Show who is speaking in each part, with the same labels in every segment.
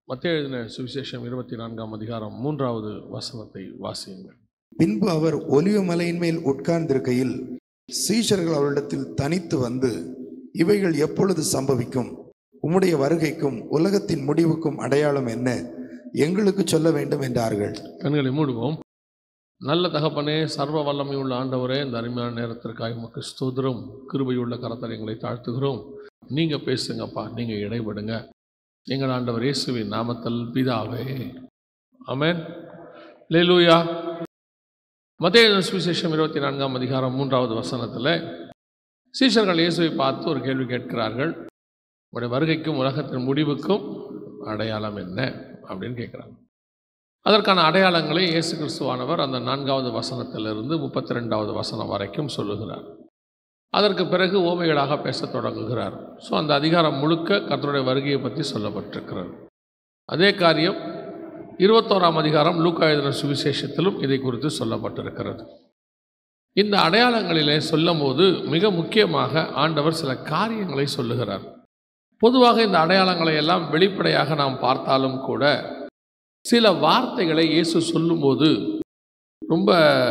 Speaker 1: மத்திய எழுதின சுவிசேஷம் இருபத்தி நான்காம் அதிகாரம் மூன்றாவது வசனத்தை வாசியுங்கள்
Speaker 2: பின்பு அவர் ஒலிவ மலையின் மேல் உட்கார்ந்திருக்கையில் சீஷர்கள் அவரிடத்தில் தனித்து வந்து இவைகள் எப்பொழுது சம்பவிக்கும் உம்முடைய வருகைக்கும் உலகத்தின் முடிவுக்கும் அடையாளம் என்ன எங்களுக்கு சொல்ல வேண்டும் என்றார்கள்
Speaker 1: கண்களை மூடுவோம் நல்ல தகப்பனே சர்வ வல்லமை உள்ள ஆண்டவரே இந்த அருமையான நேரத்திற்காக உமக்கு ஸ்தோத்திரம் கிருபையுள்ள கரத்தில் எங்களை தாழ்த்துகிறோம் நீங்கள் பேசுங்கப்பா நீங்கள் இடைபடுங்க எங்கள் ஆண்டவர் இயேசுவின் நாமத்தில் பிதாவே ஆமென் லேலூயா மத்திய சுவிசேஷம் இருபத்தி நான்காம் அதிகாரம் மூன்றாவது வசனத்தில் சீஷர்கள் இயேசுவை பார்த்து ஒரு கேள்வி கேட்கிறார்கள் உடைய வருகைக்கும் உலகத்தின் முடிவுக்கும் அடையாளம் என்ன அப்படின்னு கேட்குறாங்க அதற்கான அடையாளங்களை இயேசு கிறிஸ்துவானவர் அந்த நான்காவது வசனத்திலிருந்து முப்பத்தி ரெண்டாவது வசனம் வரைக்கும் சொல்லுகிறார் அதற்கு பிறகு ஓமைகளாக பேசத் தொடங்குகிறார் ஸோ அந்த அதிகாரம் முழுக்க கர்த்தருடைய வருகையை பற்றி சொல்லப்பட்டிருக்கிறது அதே காரியம் இருபத்தோராம் அதிகாரம் லூக்கா எழுதின சுவிசேஷத்திலும் இதை குறித்து சொல்லப்பட்டிருக்கிறது இந்த அடையாளங்களிலே சொல்லும்போது மிக முக்கியமாக ஆண்டவர் சில காரியங்களை சொல்லுகிறார் பொதுவாக இந்த அடையாளங்களை எல்லாம் வெளிப்படையாக நாம் பார்த்தாலும் கூட சில வார்த்தைகளை இயேசு சொல்லும்போது ரொம்ப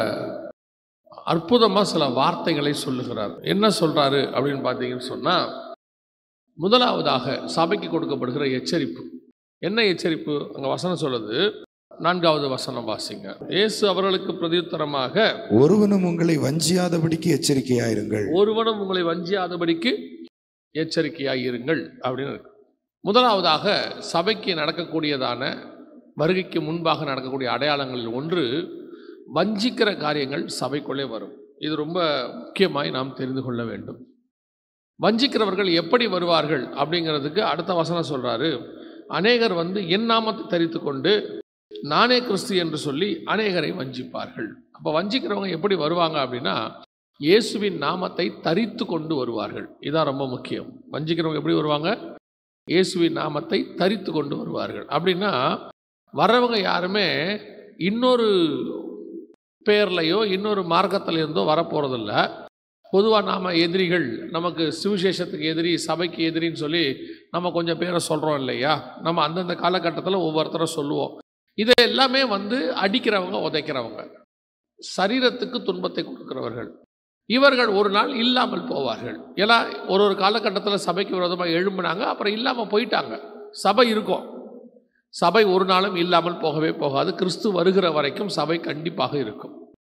Speaker 1: அற்புதமாக சில வார்த்தைகளை சொல்லுகிறார் என்ன சொல்கிறாரு அப்படின்னு பார்த்தீங்கன்னு சொன்னால் முதலாவதாக சபைக்கு கொடுக்கப்படுகிற எச்சரிப்பு என்ன எச்சரிப்பு அங்கே வசனம் சொல்லுது நான்காவது வசனம் வாசிங்க இயேசு அவர்களுக்கு பிரதியுத்தரமாக
Speaker 2: ஒருவனும் உங்களை வஞ்சியாதபடிக்கு எச்சரிக்கையாயிருங்கள்
Speaker 1: ஒருவனும் உங்களை வஞ்சியாதபடிக்கு எச்சரிக்கையாய் இருங்கள் அப்படின்னு இருக்கு முதலாவதாக சபைக்கு நடக்கக்கூடியதான வருகைக்கு முன்பாக நடக்கக்கூடிய அடையாளங்களில் ஒன்று வஞ்சிக்கிற காரியங்கள் சபைக்குள்ளே வரும் இது ரொம்ப முக்கியமாய் நாம் தெரிந்து கொள்ள வேண்டும் வஞ்சிக்கிறவர்கள் எப்படி வருவார்கள் அப்படிங்கிறதுக்கு அடுத்த வசனம் சொல்றாரு அநேகர் வந்து என் நாமத்தை தரித்து கொண்டு நானே கிறிஸ்து என்று சொல்லி அநேகரை வஞ்சிப்பார்கள் அப்போ வஞ்சிக்கிறவங்க எப்படி வருவாங்க அப்படின்னா இயேசுவின் நாமத்தை தரித்து கொண்டு வருவார்கள் இதான் ரொம்ப முக்கியம் வஞ்சிக்கிறவங்க எப்படி வருவாங்க இயேசுவின் நாமத்தை தரித்து கொண்டு வருவார்கள் அப்படின்னா வர்றவங்க யாருமே இன்னொரு பேர்லையோ இன்னொரு மார்க்கத்தில் இருந்தோ வரப்போகிறதில்ல பொதுவாக நாம் எதிரிகள் நமக்கு சுவிசேஷத்துக்கு எதிரி சபைக்கு எதிரின்னு சொல்லி நம்ம கொஞ்சம் பேரை சொல்கிறோம் இல்லையா நம்ம அந்தந்த காலகட்டத்தில் ஒவ்வொருத்தரை சொல்லுவோம் இதை எல்லாமே வந்து அடிக்கிறவங்க உதைக்கிறவங்க சரீரத்துக்கு துன்பத்தை கொடுக்கிறவர்கள் இவர்கள் ஒரு நாள் இல்லாமல் போவார்கள் ஏன்னா ஒரு ஒரு காலகட்டத்தில் சபைக்கு விரோதமாக எழும்புனாங்க அப்புறம் இல்லாமல் போயிட்டாங்க சபை இருக்கும் சபை ஒரு நாளும் இல்லாமல் போகவே போகாது கிறிஸ்து வருகிற வரைக்கும் சபை கண்டிப்பாக இருக்கும்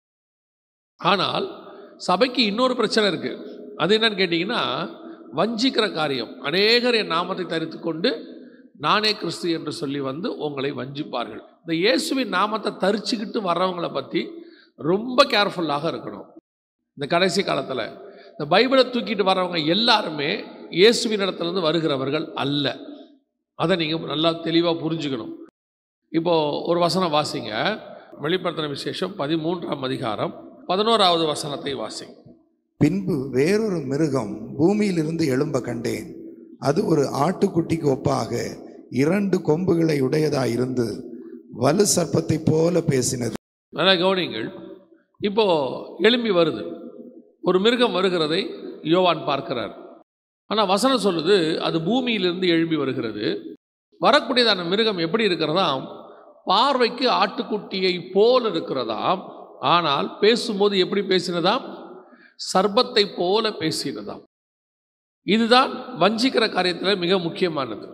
Speaker 1: ஆனால் சபைக்கு இன்னொரு பிரச்சனை இருக்குது அது என்னன்னு கேட்டிங்கன்னா வஞ்சிக்கிற காரியம் அநேகர் என் நாமத்தை தரித்து கொண்டு நானே கிறிஸ்து என்று சொல்லி வந்து உங்களை வஞ்சிப்பார்கள் இந்த இயேசுவின் நாமத்தை தரிச்சுக்கிட்டு வர்றவங்களை பற்றி ரொம்ப கேர்ஃபுல்லாக இருக்கணும் இந்த கடைசி காலத்தில் இந்த பைபிளை தூக்கிட்டு வர்றவங்க எல்லாருமே இயேசுவின் இடத்துலேருந்து வருகிறவர்கள் அல்ல அதை நீங்கள் நல்லா தெளிவாக புரிஞ்சுக்கணும் இப்போது ஒரு வசனம் வாசிங்க வெளிப்படுத்தின விசேஷம் பதிமூன்றாம் அதிகாரம் பதினோராவது வசனத்தை வாசிங்க
Speaker 2: பின்பு வேறொரு மிருகம் பூமியிலிருந்து எழும்ப கண்டேன் அது ஒரு ஆட்டுக்குட்டிக்கு ஒப்பாக இரண்டு கொம்புகளை உடையதாயிருந்து வலு சர்ப்பத்தை போல பேசினது
Speaker 1: நல்லா கவனிங்கள் இப்போ எழும்பி வருது ஒரு மிருகம் வருகிறதை யோவான் பார்க்கிறார் ஆனால் வசனம் சொல்லுது அது பூமியிலிருந்து எழும்பி வருகிறது வரக்கூடியதான மிருகம் எப்படி இருக்கிறதாம் பார்வைக்கு ஆட்டுக்குட்டியை போல் இருக்கிறதாம் ஆனால் பேசும்போது எப்படி பேசினதாம் சர்ப்பத்தை போல பேசினதாம் இதுதான் வஞ்சிக்கிற காரியத்தில் மிக முக்கியமானது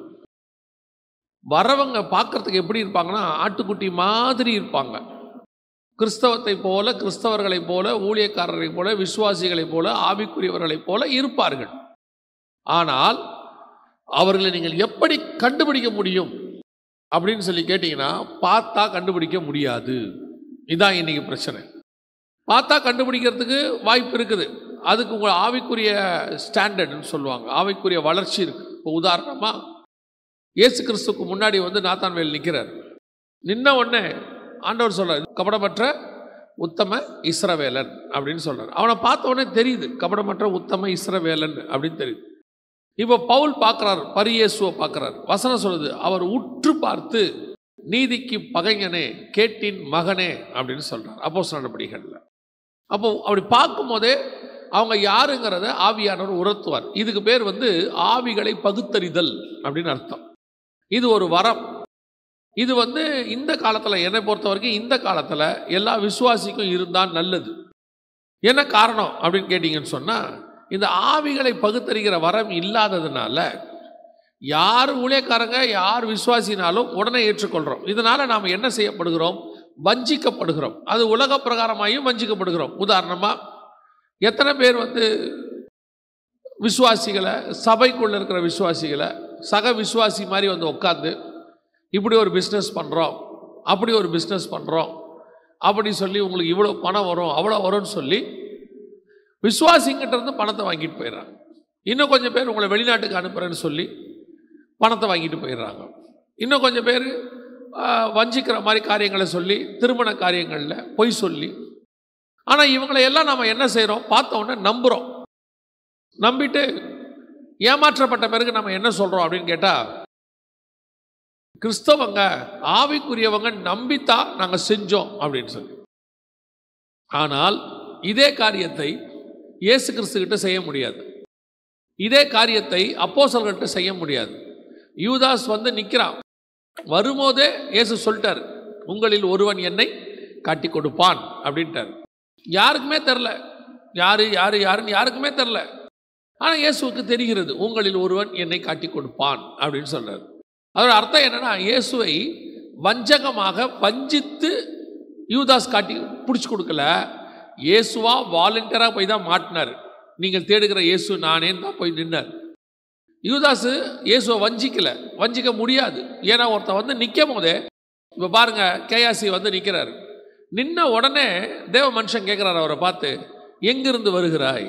Speaker 1: வரவங்க பார்க்கறதுக்கு எப்படி இருப்பாங்கன்னா ஆட்டுக்குட்டி மாதிரி இருப்பாங்க கிறிஸ்தவத்தை போல கிறிஸ்தவர்களைப் போல ஊழியக்காரரைப் போல விசுவாசிகளைப் போல ஆவிக்குரியவர்களைப் போல இருப்பார்கள் ஆனால் அவர்களை நீங்கள் எப்படி கண்டுபிடிக்க முடியும் அப்படின்னு சொல்லி கேட்டிங்கன்னா பார்த்தா கண்டுபிடிக்க முடியாது இதான் இன்னைக்கு பிரச்சனை பார்த்தா கண்டுபிடிக்கிறதுக்கு வாய்ப்பு இருக்குது அதுக்கு உங்கள் ஆவிக்குரிய ஸ்டாண்டர்ட்னு சொல்லுவாங்க ஆவிக்குரிய வளர்ச்சி இருக்குது இப்போ உதாரணமாக இயேசு கிறிஸ்துக்கு முன்னாடி வந்து நாத்தான்வேல் நிற்கிறார் நின்ன உடனே ஆண்டவர் சொல்றார் கபடமற்ற உத்தம இஸ்ரவேலன் அப்படின்னு சொல்றார் அவனை பார்த்த உடனே தெரியுது கபடமற்ற உத்தம இஸ்ரவேலன் அப்படின்னு தெரியுது இப்போ பவுல் பார்க்குறார் பரியேசுவை பார்க்குறார் வசனம் சொல்லுது அவர் உற்று பார்த்து நீதிக்கு பகைஞனே கேட்டின் மகனே அப்படின்னு சொல்றார் அப்போ நடவடிக்கைகளில் அப்போ அப்படி பார்க்கும்போதே அவங்க யாருங்கிறத ஆவியானவர் உணர்த்துவார் இதுக்கு பேர் வந்து ஆவிகளை பகுத்தறிதல் அப்படின்னு அர்த்தம் இது ஒரு வரம் இது வந்து இந்த காலத்தில் என்னை பொறுத்த வரைக்கும் இந்த காலத்தில் எல்லா விசுவாசிக்கும் இருந்தால் நல்லது என்ன காரணம் அப்படின்னு கேட்டிங்கன்னு சொன்னால் இந்த ஆவிகளை பகுத்தறிகிற வரம் இல்லாததுனால யார் ஊழியக்காரங்க யார் விசுவாசினாலும் உடனே ஏற்றுக்கொள்கிறோம் இதனால் நாம் என்ன செய்யப்படுகிறோம் வஞ்சிக்கப்படுகிறோம் அது உலக பிரகாரமாயும் வஞ்சிக்கப்படுகிறோம் உதாரணமாக எத்தனை பேர் வந்து விசுவாசிகளை சபைக்குள்ளே இருக்கிற விசுவாசிகளை சக விசுவாசி மாதிரி வந்து உட்காந்து இப்படி ஒரு பிஸ்னஸ் பண்ணுறோம் அப்படி ஒரு பிஸ்னஸ் பண்ணுறோம் அப்படி சொல்லி உங்களுக்கு இவ்வளோ பணம் வரும் அவ்வளோ வரும்னு சொல்லி விசுவாசிங்கிட்ட இருந்து பணத்தை வாங்கிட்டு போயிடுறாங்க இன்னும் கொஞ்சம் பேர் உங்களை வெளிநாட்டுக்கு அனுப்புகிறேன்னு சொல்லி பணத்தை வாங்கிட்டு போயிடுறாங்க இன்னும் கொஞ்சம் பேர் ஆஹ், வஞ்சிக்கிற மாதிரி காரியங்களை சொல்லி திருமண காரியங்களில் பொய் சொல்லி ஆனால் இவங்களை எல்லாம் நம்ம என்ன செய்கிறோம் பார்த்த உடனே நம்புகிறோம் நம்பிட்டு ஏமாற்றப்பட்ட பிறகு நம்ம என்ன சொல்கிறோம் அப்படின்னு கேட்டால் கிறிஸ்தவங்க ஆவிக்குரியவங்க நம்பித்தான் நாங்கள் செஞ்சோம் அப்படின்னு சொல்லி ஆனால் இதே காரியத்தை இயேசு கிறிஸ்துக்கிட்ட செய்ய முடியாது இதே காரியத்தை அப்போஸ்தலர்கள்ட்ட செய்ய முடியாது யூதாஸ் வந்து நிற்கிறான் வரும்போதே இயேசு சொல்லிட்டார் உங்களில் ஒருவன் என்னை காட்டி கொடுப்பான் அப்படின்ட்டார் யாருக்குமே தெரில யாரு யாரு யாருன்னு யாருக்குமே தெரில ஆனால் இயேசுவுக்கு தெரிகிறது உங்களில் ஒருவன் என்னை காட்டி கொடுப்பான் அப்படின்னு சொல்றாரு அதோட அர்த்தம் என்னன்னா இயேசுவை வஞ்சகமாக வஞ்சித்து யூதாஸ் காட்டி பிடிச்சி கொடுக்கல இயேசுவா வாலண்டியராக போய் தான் மாட்டினார் நீங்கள் தேடுகிற இயேசு நானேன்னு தான் போய் நின்னார் யூதாஸு இயேசுவை வஞ்சிக்கல வஞ்சிக்க முடியாது ஏன்னா ஒருத்தன் வந்து நிற்கும் போதே இப்போ பாருங்க கேயாசி வந்து நிற்கிறார் நின்ன உடனே தேவ மனுஷன் கேட்குறாரு அவரை பார்த்து எங்கிருந்து வருகிறாய்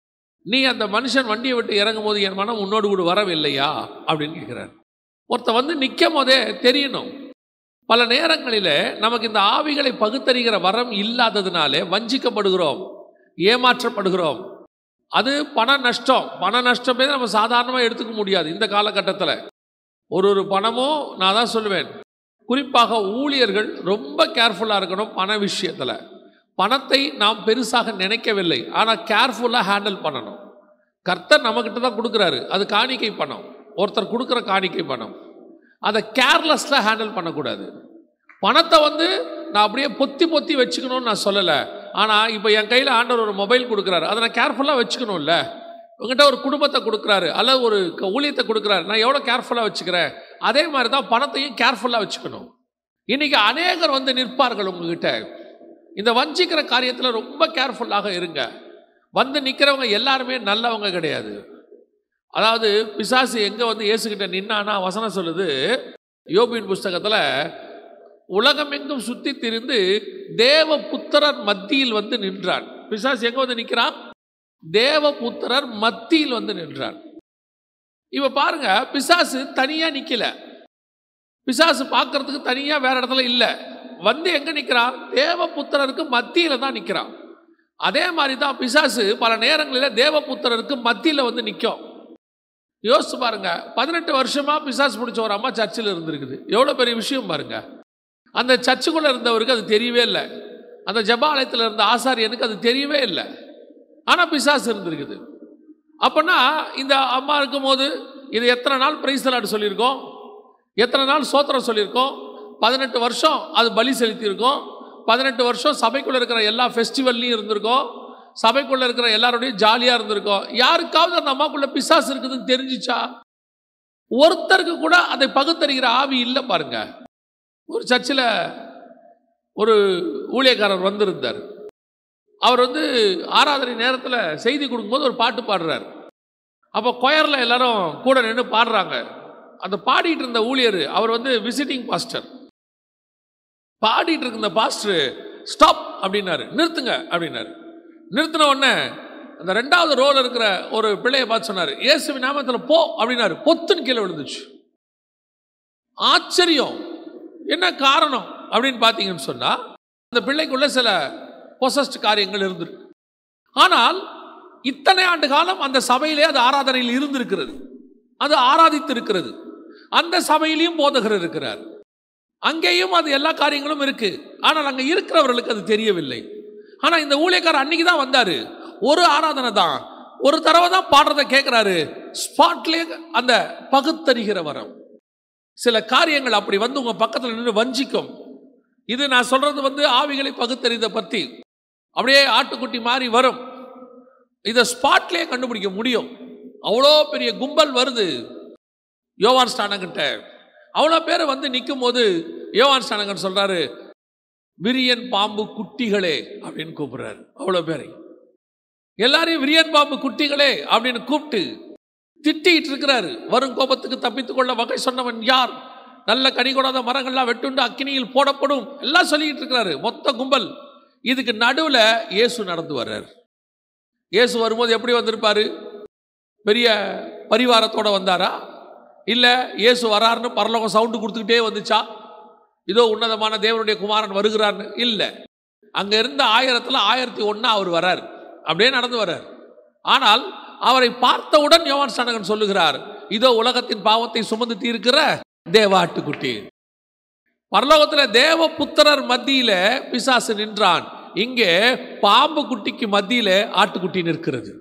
Speaker 1: நீ அந்த மனுஷன் வண்டியை விட்டு இறங்கும் போது என் மனம் உன்னோடு கூட வரவில்லையா அப்படின்னு கேட்குறார் ஒருத்தன் வந்து நிற்கும் போதே தெரியணும் பல நேரங்களில் நமக்கு இந்த ஆவிகளை பகுத்தறிகிற வரம் இல்லாததுனாலே வஞ்சிக்கப்படுகிறோம் ஏமாற்றப்படுகிறோம் அது பண நஷ்டம் பண நஷ்டமே நம்ம சாதாரணமாக எடுத்துக்க முடியாது இந்த காலகட்டத்தில் ஒரு ஒரு பணமும் நான் தான் சொல்லுவேன் குறிப்பாக ஊழியர்கள் ரொம்ப கேர்ஃபுல்லாக இருக்கணும் பண விஷயத்தில் பணத்தை நாம் பெருசாக நினைக்கவில்லை ஆனால் கேர்ஃபுல்லாக ஹேண்டில் பண்ணணும் கர்த்தர் நம்மக்கிட்ட தான் கொடுக்குறாரு அது காணிக்கை பணம் ஒருத்தர் கொடுக்குற காணிக்கை பணம் அதை கேர்லெஸ்ஸாக ஹேண்டில் பண்ணக்கூடாது பணத்தை வந்து நான் அப்படியே பொத்தி பொத்தி வச்சுக்கணும்னு நான் சொல்லலை ஆனால் இப்போ என் கையில் ஆண்டவர் ஒரு மொபைல் கொடுக்குறாரு அதை நான் கேர்ஃபுல்லாக வச்சுக்கணும்ல உங்ககிட்ட ஒரு குடும்பத்தை கொடுக்குறாரு அல்லது ஒரு க- ஊழியத்தை கொடுக்குறாரு நான் எவ்வளோ கேர்ஃபுல்லாக வச்சுக்கிறேன் அதே மாதிரி தான் பணத்தையும் கேர்ஃபுல்லாக வச்சுக்கணும் இன்னைக்கு அநேகர் வந்து நிற்பார்கள் உங்ககிட்ட இந்த வஞ்சிக்கிற காரியத்தில் ரொம்ப கேர்ஃபுல்லாக இருங்க வந்து நிற்கிறவங்க எல்லாருமே நல்லவங்க கிடையாது அதாவது பிசாசு எங்கே வந்து இயேசுகிட்ட நின்னானா வசனம் சொல்லுது யோபின் புஸ்தகத்தில் உலகமெங்கும் சுற்றி திரிந்து தேவ புத்திரர் மத்தியில் வந்து நின்றான் பிசாசு எங்கே வந்து நிற்கிறான் தேவபுத்திரர் மத்தியில் வந்து நின்றார் இவ பாருங்க பிசாசு தனியா நிக்கல பிசாசு பார்க்கறதுக்கு தனியா வேற இடத்துல இல்ல வந்து எங்க நிக்கிறான் தேவபுத்திரருக்கு மத்தியில தான் நிக்கிறான் அதே மாதிரி தான் பிசாசு பல நேரங்களில் தேவபுத்திரருக்கு மத்தியில வந்து நிற்கும் யோசிச்சு பாருங்க பதினெட்டு வருஷமா பிசாசு பிடிச்ச ஒரு அம்மா சர்ச்சில் இருந்திருக்குது எவ்வளோ பெரிய விஷயம் பாருங்க அந்த சர்ச்சுக்குள்ள இருந்தவருக்கு அது தெரியவே இல்லை அந்த ஜபாலயத்தில் இருந்த ஆசாரியனுக்கு அது தெரியவே இல்லை ஆனால் பிசாசு இருந்திருக்குது அப்போனா இந்த அம்மா இருக்கும்போது இது எத்தனை நாள் பிரைஸ்தலாட்டு சொல்லியிருக்கோம் எத்தனை நாள் சோத்திரம் சொல்லியிருக்கோம் பதினெட்டு வருஷம் அது பலி செலுத்தியிருக்கோம் பதினெட்டு வருஷம் சபைக்குள்ளே இருக்கிற எல்லா ஃபெஸ்டிவல்லையும் இருந்திருக்கோம் சபைக்குள்ளே இருக்கிற எல்லாரோடையும் ஜாலியாக இருந்திருக்கோம் யாருக்காவது அந்த அம்மாக்குள்ள பிசாசு இருக்குதுன்னு தெரிஞ்சிச்சா ஒருத்தருக்கு கூட அதை பகுத்தறிகிற ஆவி இல்லை பாருங்க ஒரு சர்ச்சில் ஒரு ஊழியக்காரர் வந்திருந்தார் அவர் வந்து ஆராதனை நேரத்தில் செய்தி கொடுக்கும்போது ஒரு பாட்டு பாடுறார் அப்போ கொயரில் எல்லாரும் கூட நின்று பாடுறாங்க அந்த பாடிட்டு இருந்த ஊழியர் அவர் வந்து விசிட்டிங் பாஸ்டர் பாடிட்டு இருக்க இந்த பாஸ்டர் ஸ்டாப் அப்படின்னாரு நிறுத்துங்க அப்படின்னாரு நிறுத்தின உடனே அந்த ரெண்டாவது ரோல் இருக்கிற ஒரு பிள்ளையை பார்த்து சொன்னார் இயேசு நாமத்தில் போ அப்படின்னாரு பொத்துன்னு கீழே விழுந்துச்சு ஆச்சரியம் என்ன காரணம் அப்படின்னு பார்த்தீங்கன்னு சொன்னால் அந்த பிள்ளைக்குள்ள சில பொசஸ்ட் காரியங்கள் இருந்திருக்கு ஆனால் இத்தனை ஆண்டு காலம் அந்த சபையிலே அது ஆராதனையில் இருந்திருக்கிறது அது ஆராதித்து இருக்கிறது அந்த சபையிலையும் போதகர் இருக்கிறார் அங்கேயும் அது எல்லா காரியங்களும் இருக்கு ஆனால் அங்கே இருக்கிறவர்களுக்கு அது தெரியவில்லை ஆனால் இந்த ஊழியக்காரர் அன்னைக்கு தான் வந்தாரு ஒரு ஆராதனை தான் ஒரு தடவை தான் பாடுறதை கேட்குறாரு ஸ்பாட்லேயே அந்த பகுத்தறிகிற வரம் சில காரியங்கள் அப்படி வந்து உங்க பக்கத்தில் நின்று வஞ்சிக்கும் இது நான் சொல்றது வந்து ஆவிகளை பகுத்தறித பத்தி அப்படியே ஆட்டுக்குட்டி மாதிரி வரும் இதை ஸ்பாட்லேயே கண்டுபிடிக்க முடியும் அவ்வளோ பெரிய கும்பல் வருது யோவான் ஸ்டானங்கிட்ட அவ்வளோ பேர் வந்து நிற்கும் போது யோவான் ஸ்டானங்கன் சொல்றாரு விரியன் பாம்பு குட்டிகளே அப்படின்னு கூப்பிடுறாரு அவ்வளோ பேரை எல்லாரையும் விரியன் பாம்பு குட்டிகளே அப்படின்னு கூப்பிட்டு திட்டிட்டு இருக்கிறாரு வரும் கோபத்துக்கு தப்பித்துக் கொள்ள வகை சொன்னவன் யார் நல்ல கனி கொடாத மரங்கள்லாம் வெட்டுண்டு அக்கினியில் போடப்படும் எல்லாம் சொல்லிக்கிட்டு இருக்கிறாரு மொத்த கும்பல் இதுக்கு நடுவில் இயேசு நடந்து வர்றார் இயேசு வரும்போது எப்படி வந்திருப்பாரு பெரிய பரிவாரத்தோட வந்தாரா இல்லை இயேசு வராருன்னு பரலோகம் சவுண்டு கொடுத்துக்கிட்டே வந்துச்சா இதோ உன்னதமான தேவனுடைய குமாரன் வருகிறார்னு இல்லை அங்கே இருந்த ஆயிரத்தில் ஆயிரத்தி ஒன்றா அவர் வரார் அப்படியே நடந்து வர்றார் ஆனால் அவரை பார்த்தவுடன் யோவான் ஸ்நானகன் சொல்லுகிறார் இதோ உலகத்தின் பாவத்தை சுமந்து தீர்க்கிற தேவாட்டுக்குட்டி பரலோகத்தில் தேவ புத்திரர் மத்தியில பிசாசு நின்றான் இங்கே பாம்பு குட்டிக்கு மத்தியில ஆட்டுக்குட்டி நிற்கிறது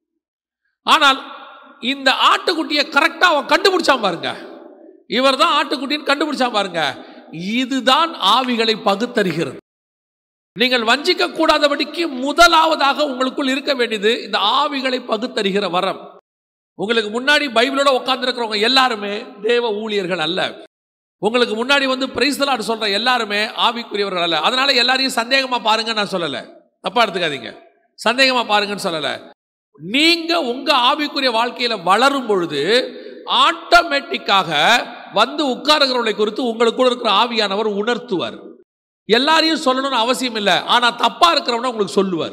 Speaker 1: ஆனால் இந்த ஆட்டுக்குட்டியை கரெக்டா அவன் கண்டுபிடிச்சான் பாருங்க இவர் தான் ஆட்டுக்குட்டின்னு கண்டுபிடிச்சான் பாருங்க இதுதான் ஆவிகளை பகுத்தறிகிறது நீங்கள் வஞ்சிக்க கூடாதபடிக்கு முதலாவதாக உங்களுக்குள் இருக்க வேண்டியது இந்த ஆவிகளை பகுத்தறிகிற வரம் உங்களுக்கு முன்னாடி பைபிளோட உட்கார்ந்துருக்கிறவங்க எல்லாருமே தேவ ஊழியர்கள் அல்ல உங்களுக்கு முன்னாடி வந்து பிரைஸ்தலாடு சொல்ற எல்லாருமே ஆவிக்குரியவர்கள் அல்ல அதனால எல்லாரையும் சந்தேகமா பாருங்க நான் சொல்லல தப்பா எடுத்துக்காதீங்க சந்தேகமா பாருங்கன்னு சொல்லல நீங்க உங்க ஆவிக்குரிய வாழ்க்கையில வளரும் பொழுது ஆட்டோமேட்டிக்காக வந்து உட்காருகிறவர்களை குறித்து உங்களுக்குள்ள இருக்கிற ஆவியானவர் உணர்த்துவார் எல்லாரையும் சொல்லணும்னு அவசியம் இல்லை ஆனா தப்பா இருக்கிறவன உங்களுக்கு சொல்லுவார்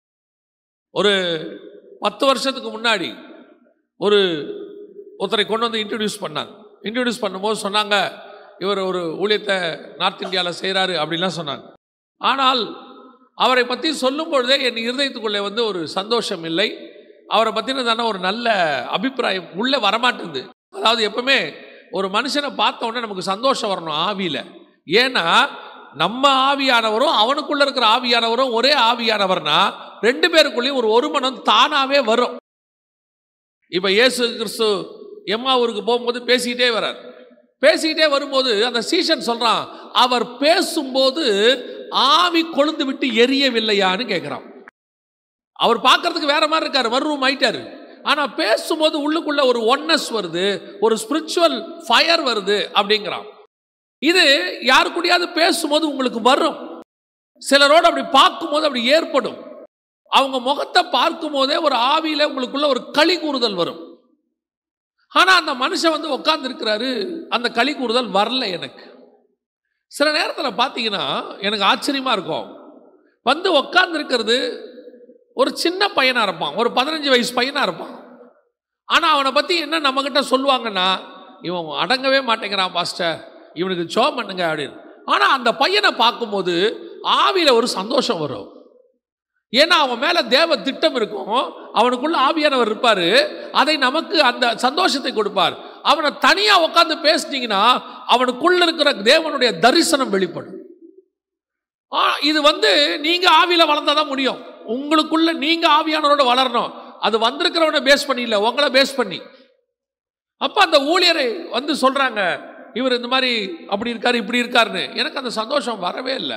Speaker 1: ஒரு பத்து வருஷத்துக்கு முன்னாடி ஒரு ஒருத்தரை கொண்டு வந்து இன்ட்ரடியூஸ் பண்ணாங்க இன்ட்ரடியூஸ் பண்ணும்போது சொன்னாங்க இவர் ஒரு ஊழியத்தை நார்த் இந்தியாவில் செய்கிறாரு அப்படின்லாம் சொன்னாங்க ஆனால் அவரை பற்றி சொல்லும் பொழுதே என் இருதயத்துக்குள்ளே வந்து ஒரு சந்தோஷம் இல்லை அவரை பற்றினதான ஒரு நல்ல அபிப்பிராயம் உள்ளே வரமாட்டேங்குது அதாவது எப்பவுமே ஒரு மனுஷனை பார்த்த உடனே நமக்கு சந்தோஷம் வரணும் ஆவியில் ஏன்னா நம்ம ஆவியானவரும் அவனுக்குள்ள இருக்கிற ஆவியானவரும் ஒரே ஆவியானவர்னா ரெண்டு பேருக்குள்ளேயும் ஒரு ஒருமனம் தானாவே வரும் இப்ப இயேசு கிறிஸ்து எம்மா ஊருக்கு போகும்போது பேசிக்கிட்டே வரார் பேசிக்கிட்டே வரும்போது அந்த சீசன் சொல்றான் அவர் பேசும்போது ஆவி கொழுந்து விட்டு எரியவில்லையான்னு கேட்கிறான் அவர் பார்க்கறதுக்கு வேற மாதிரி இருக்காரு மறுரூம் ஆயிட்டாரு ஆனா பேசும்போது உள்ளுக்குள்ள ஒரு ஒன்னஸ் வருது ஒரு ஸ்பிரிச்சுவல் ஃபயர் வருது அப்படிங்கிறான் இது யாரு கூடயாவது பேசும்போது உங்களுக்கு வரும் சிலரோடு அப்படி பார்க்கும்போது அப்படி ஏற்படும் அவங்க முகத்தை பார்க்கும் போதே ஒரு ஆவியில உங்களுக்குள்ள ஒரு களி கூறுதல் வரும் ஆனா அந்த மனுஷன் வந்து உட்கார்ந்து இருக்கிறாரு அந்த களி கூறுதல் வரல எனக்கு சில நேரத்தில் பார்த்தீங்கன்னா எனக்கு ஆச்சரியமா இருக்கும் வந்து உட்கார்ந்து இருக்கிறது ஒரு சின்ன பையனா இருப்பான் ஒரு பதினஞ்சு வயசு பையனா இருப்பான் ஆனா அவனை பத்தி என்ன நம்மகிட்ட சொல்லுவாங்கன்னா இவன் அடங்கவே மாட்டேங்கிறான் பாஸ்டர் இவனுக்கு ஜோ பண்ணுங்க அப்படின்னு ஆனா அந்த பையனை பார்க்கும்போது ஆவியில ஒரு சந்தோஷம் வரும் ஏன்னா அவன் மேல தேவ திட்டம் இருக்கும் அவனுக்குள்ள ஆவியானவர் இருப்பாரு அதை நமக்கு அந்த சந்தோஷத்தை கொடுப்பார் அவனை தனியா உட்காந்து பேசினீங்கன்னா அவனுக்குள்ள இருக்கிற தேவனுடைய தரிசனம் வெளிப்படும் ஆ, இது வந்து நீங்க ஆவியில வளர்ந்தாதான் முடியும் உங்களுக்குள்ள நீங்க ஆவியானவரோட வளரணும் அது வந்திருக்கிறவனை பேஸ் பண்ணி இல்லை உங்களை பேஸ் பண்ணி அப்ப அந்த ஊழியரை வந்து சொல்றாங்க இவர் இந்த மாதிரி அப்படி இருக்காரு இப்படி இருக்காருன்னு எனக்கு அந்த சந்தோஷம் வரவே இல்லை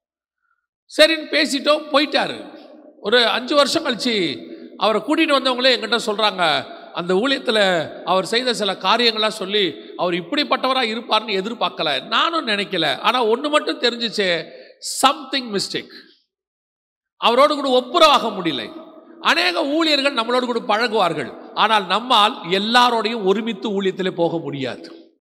Speaker 1: சரின்னு பேசிட்டோம் போயிட்டாரு ஒரு அஞ்சு வருஷம் கழிச்சு அவரை கூட்டிகிட்டு வந்தவங்களே என்கிட்ட சொல்கிறாங்க அந்த ஊழியத்தில் அவர் செய்த சில காரியங்களாம் சொல்லி அவர் இப்படிப்பட்டவராக இருப்பார்னு எதிர்பார்க்கல நானும் நினைக்கல ஆனால் ஒன்று மட்டும் தெரிஞ்சிச்சு சம்திங் மிஸ்டேக் அவரோடு கூட ஒப்புரவாக முடியல அநேக ஊழியர்கள் நம்மளோடு கூட பழகுவார்கள் ஆனால் நம்மால் எல்லாரோடையும் ஒருமித்து ஊழியத்திலே போக முடியாது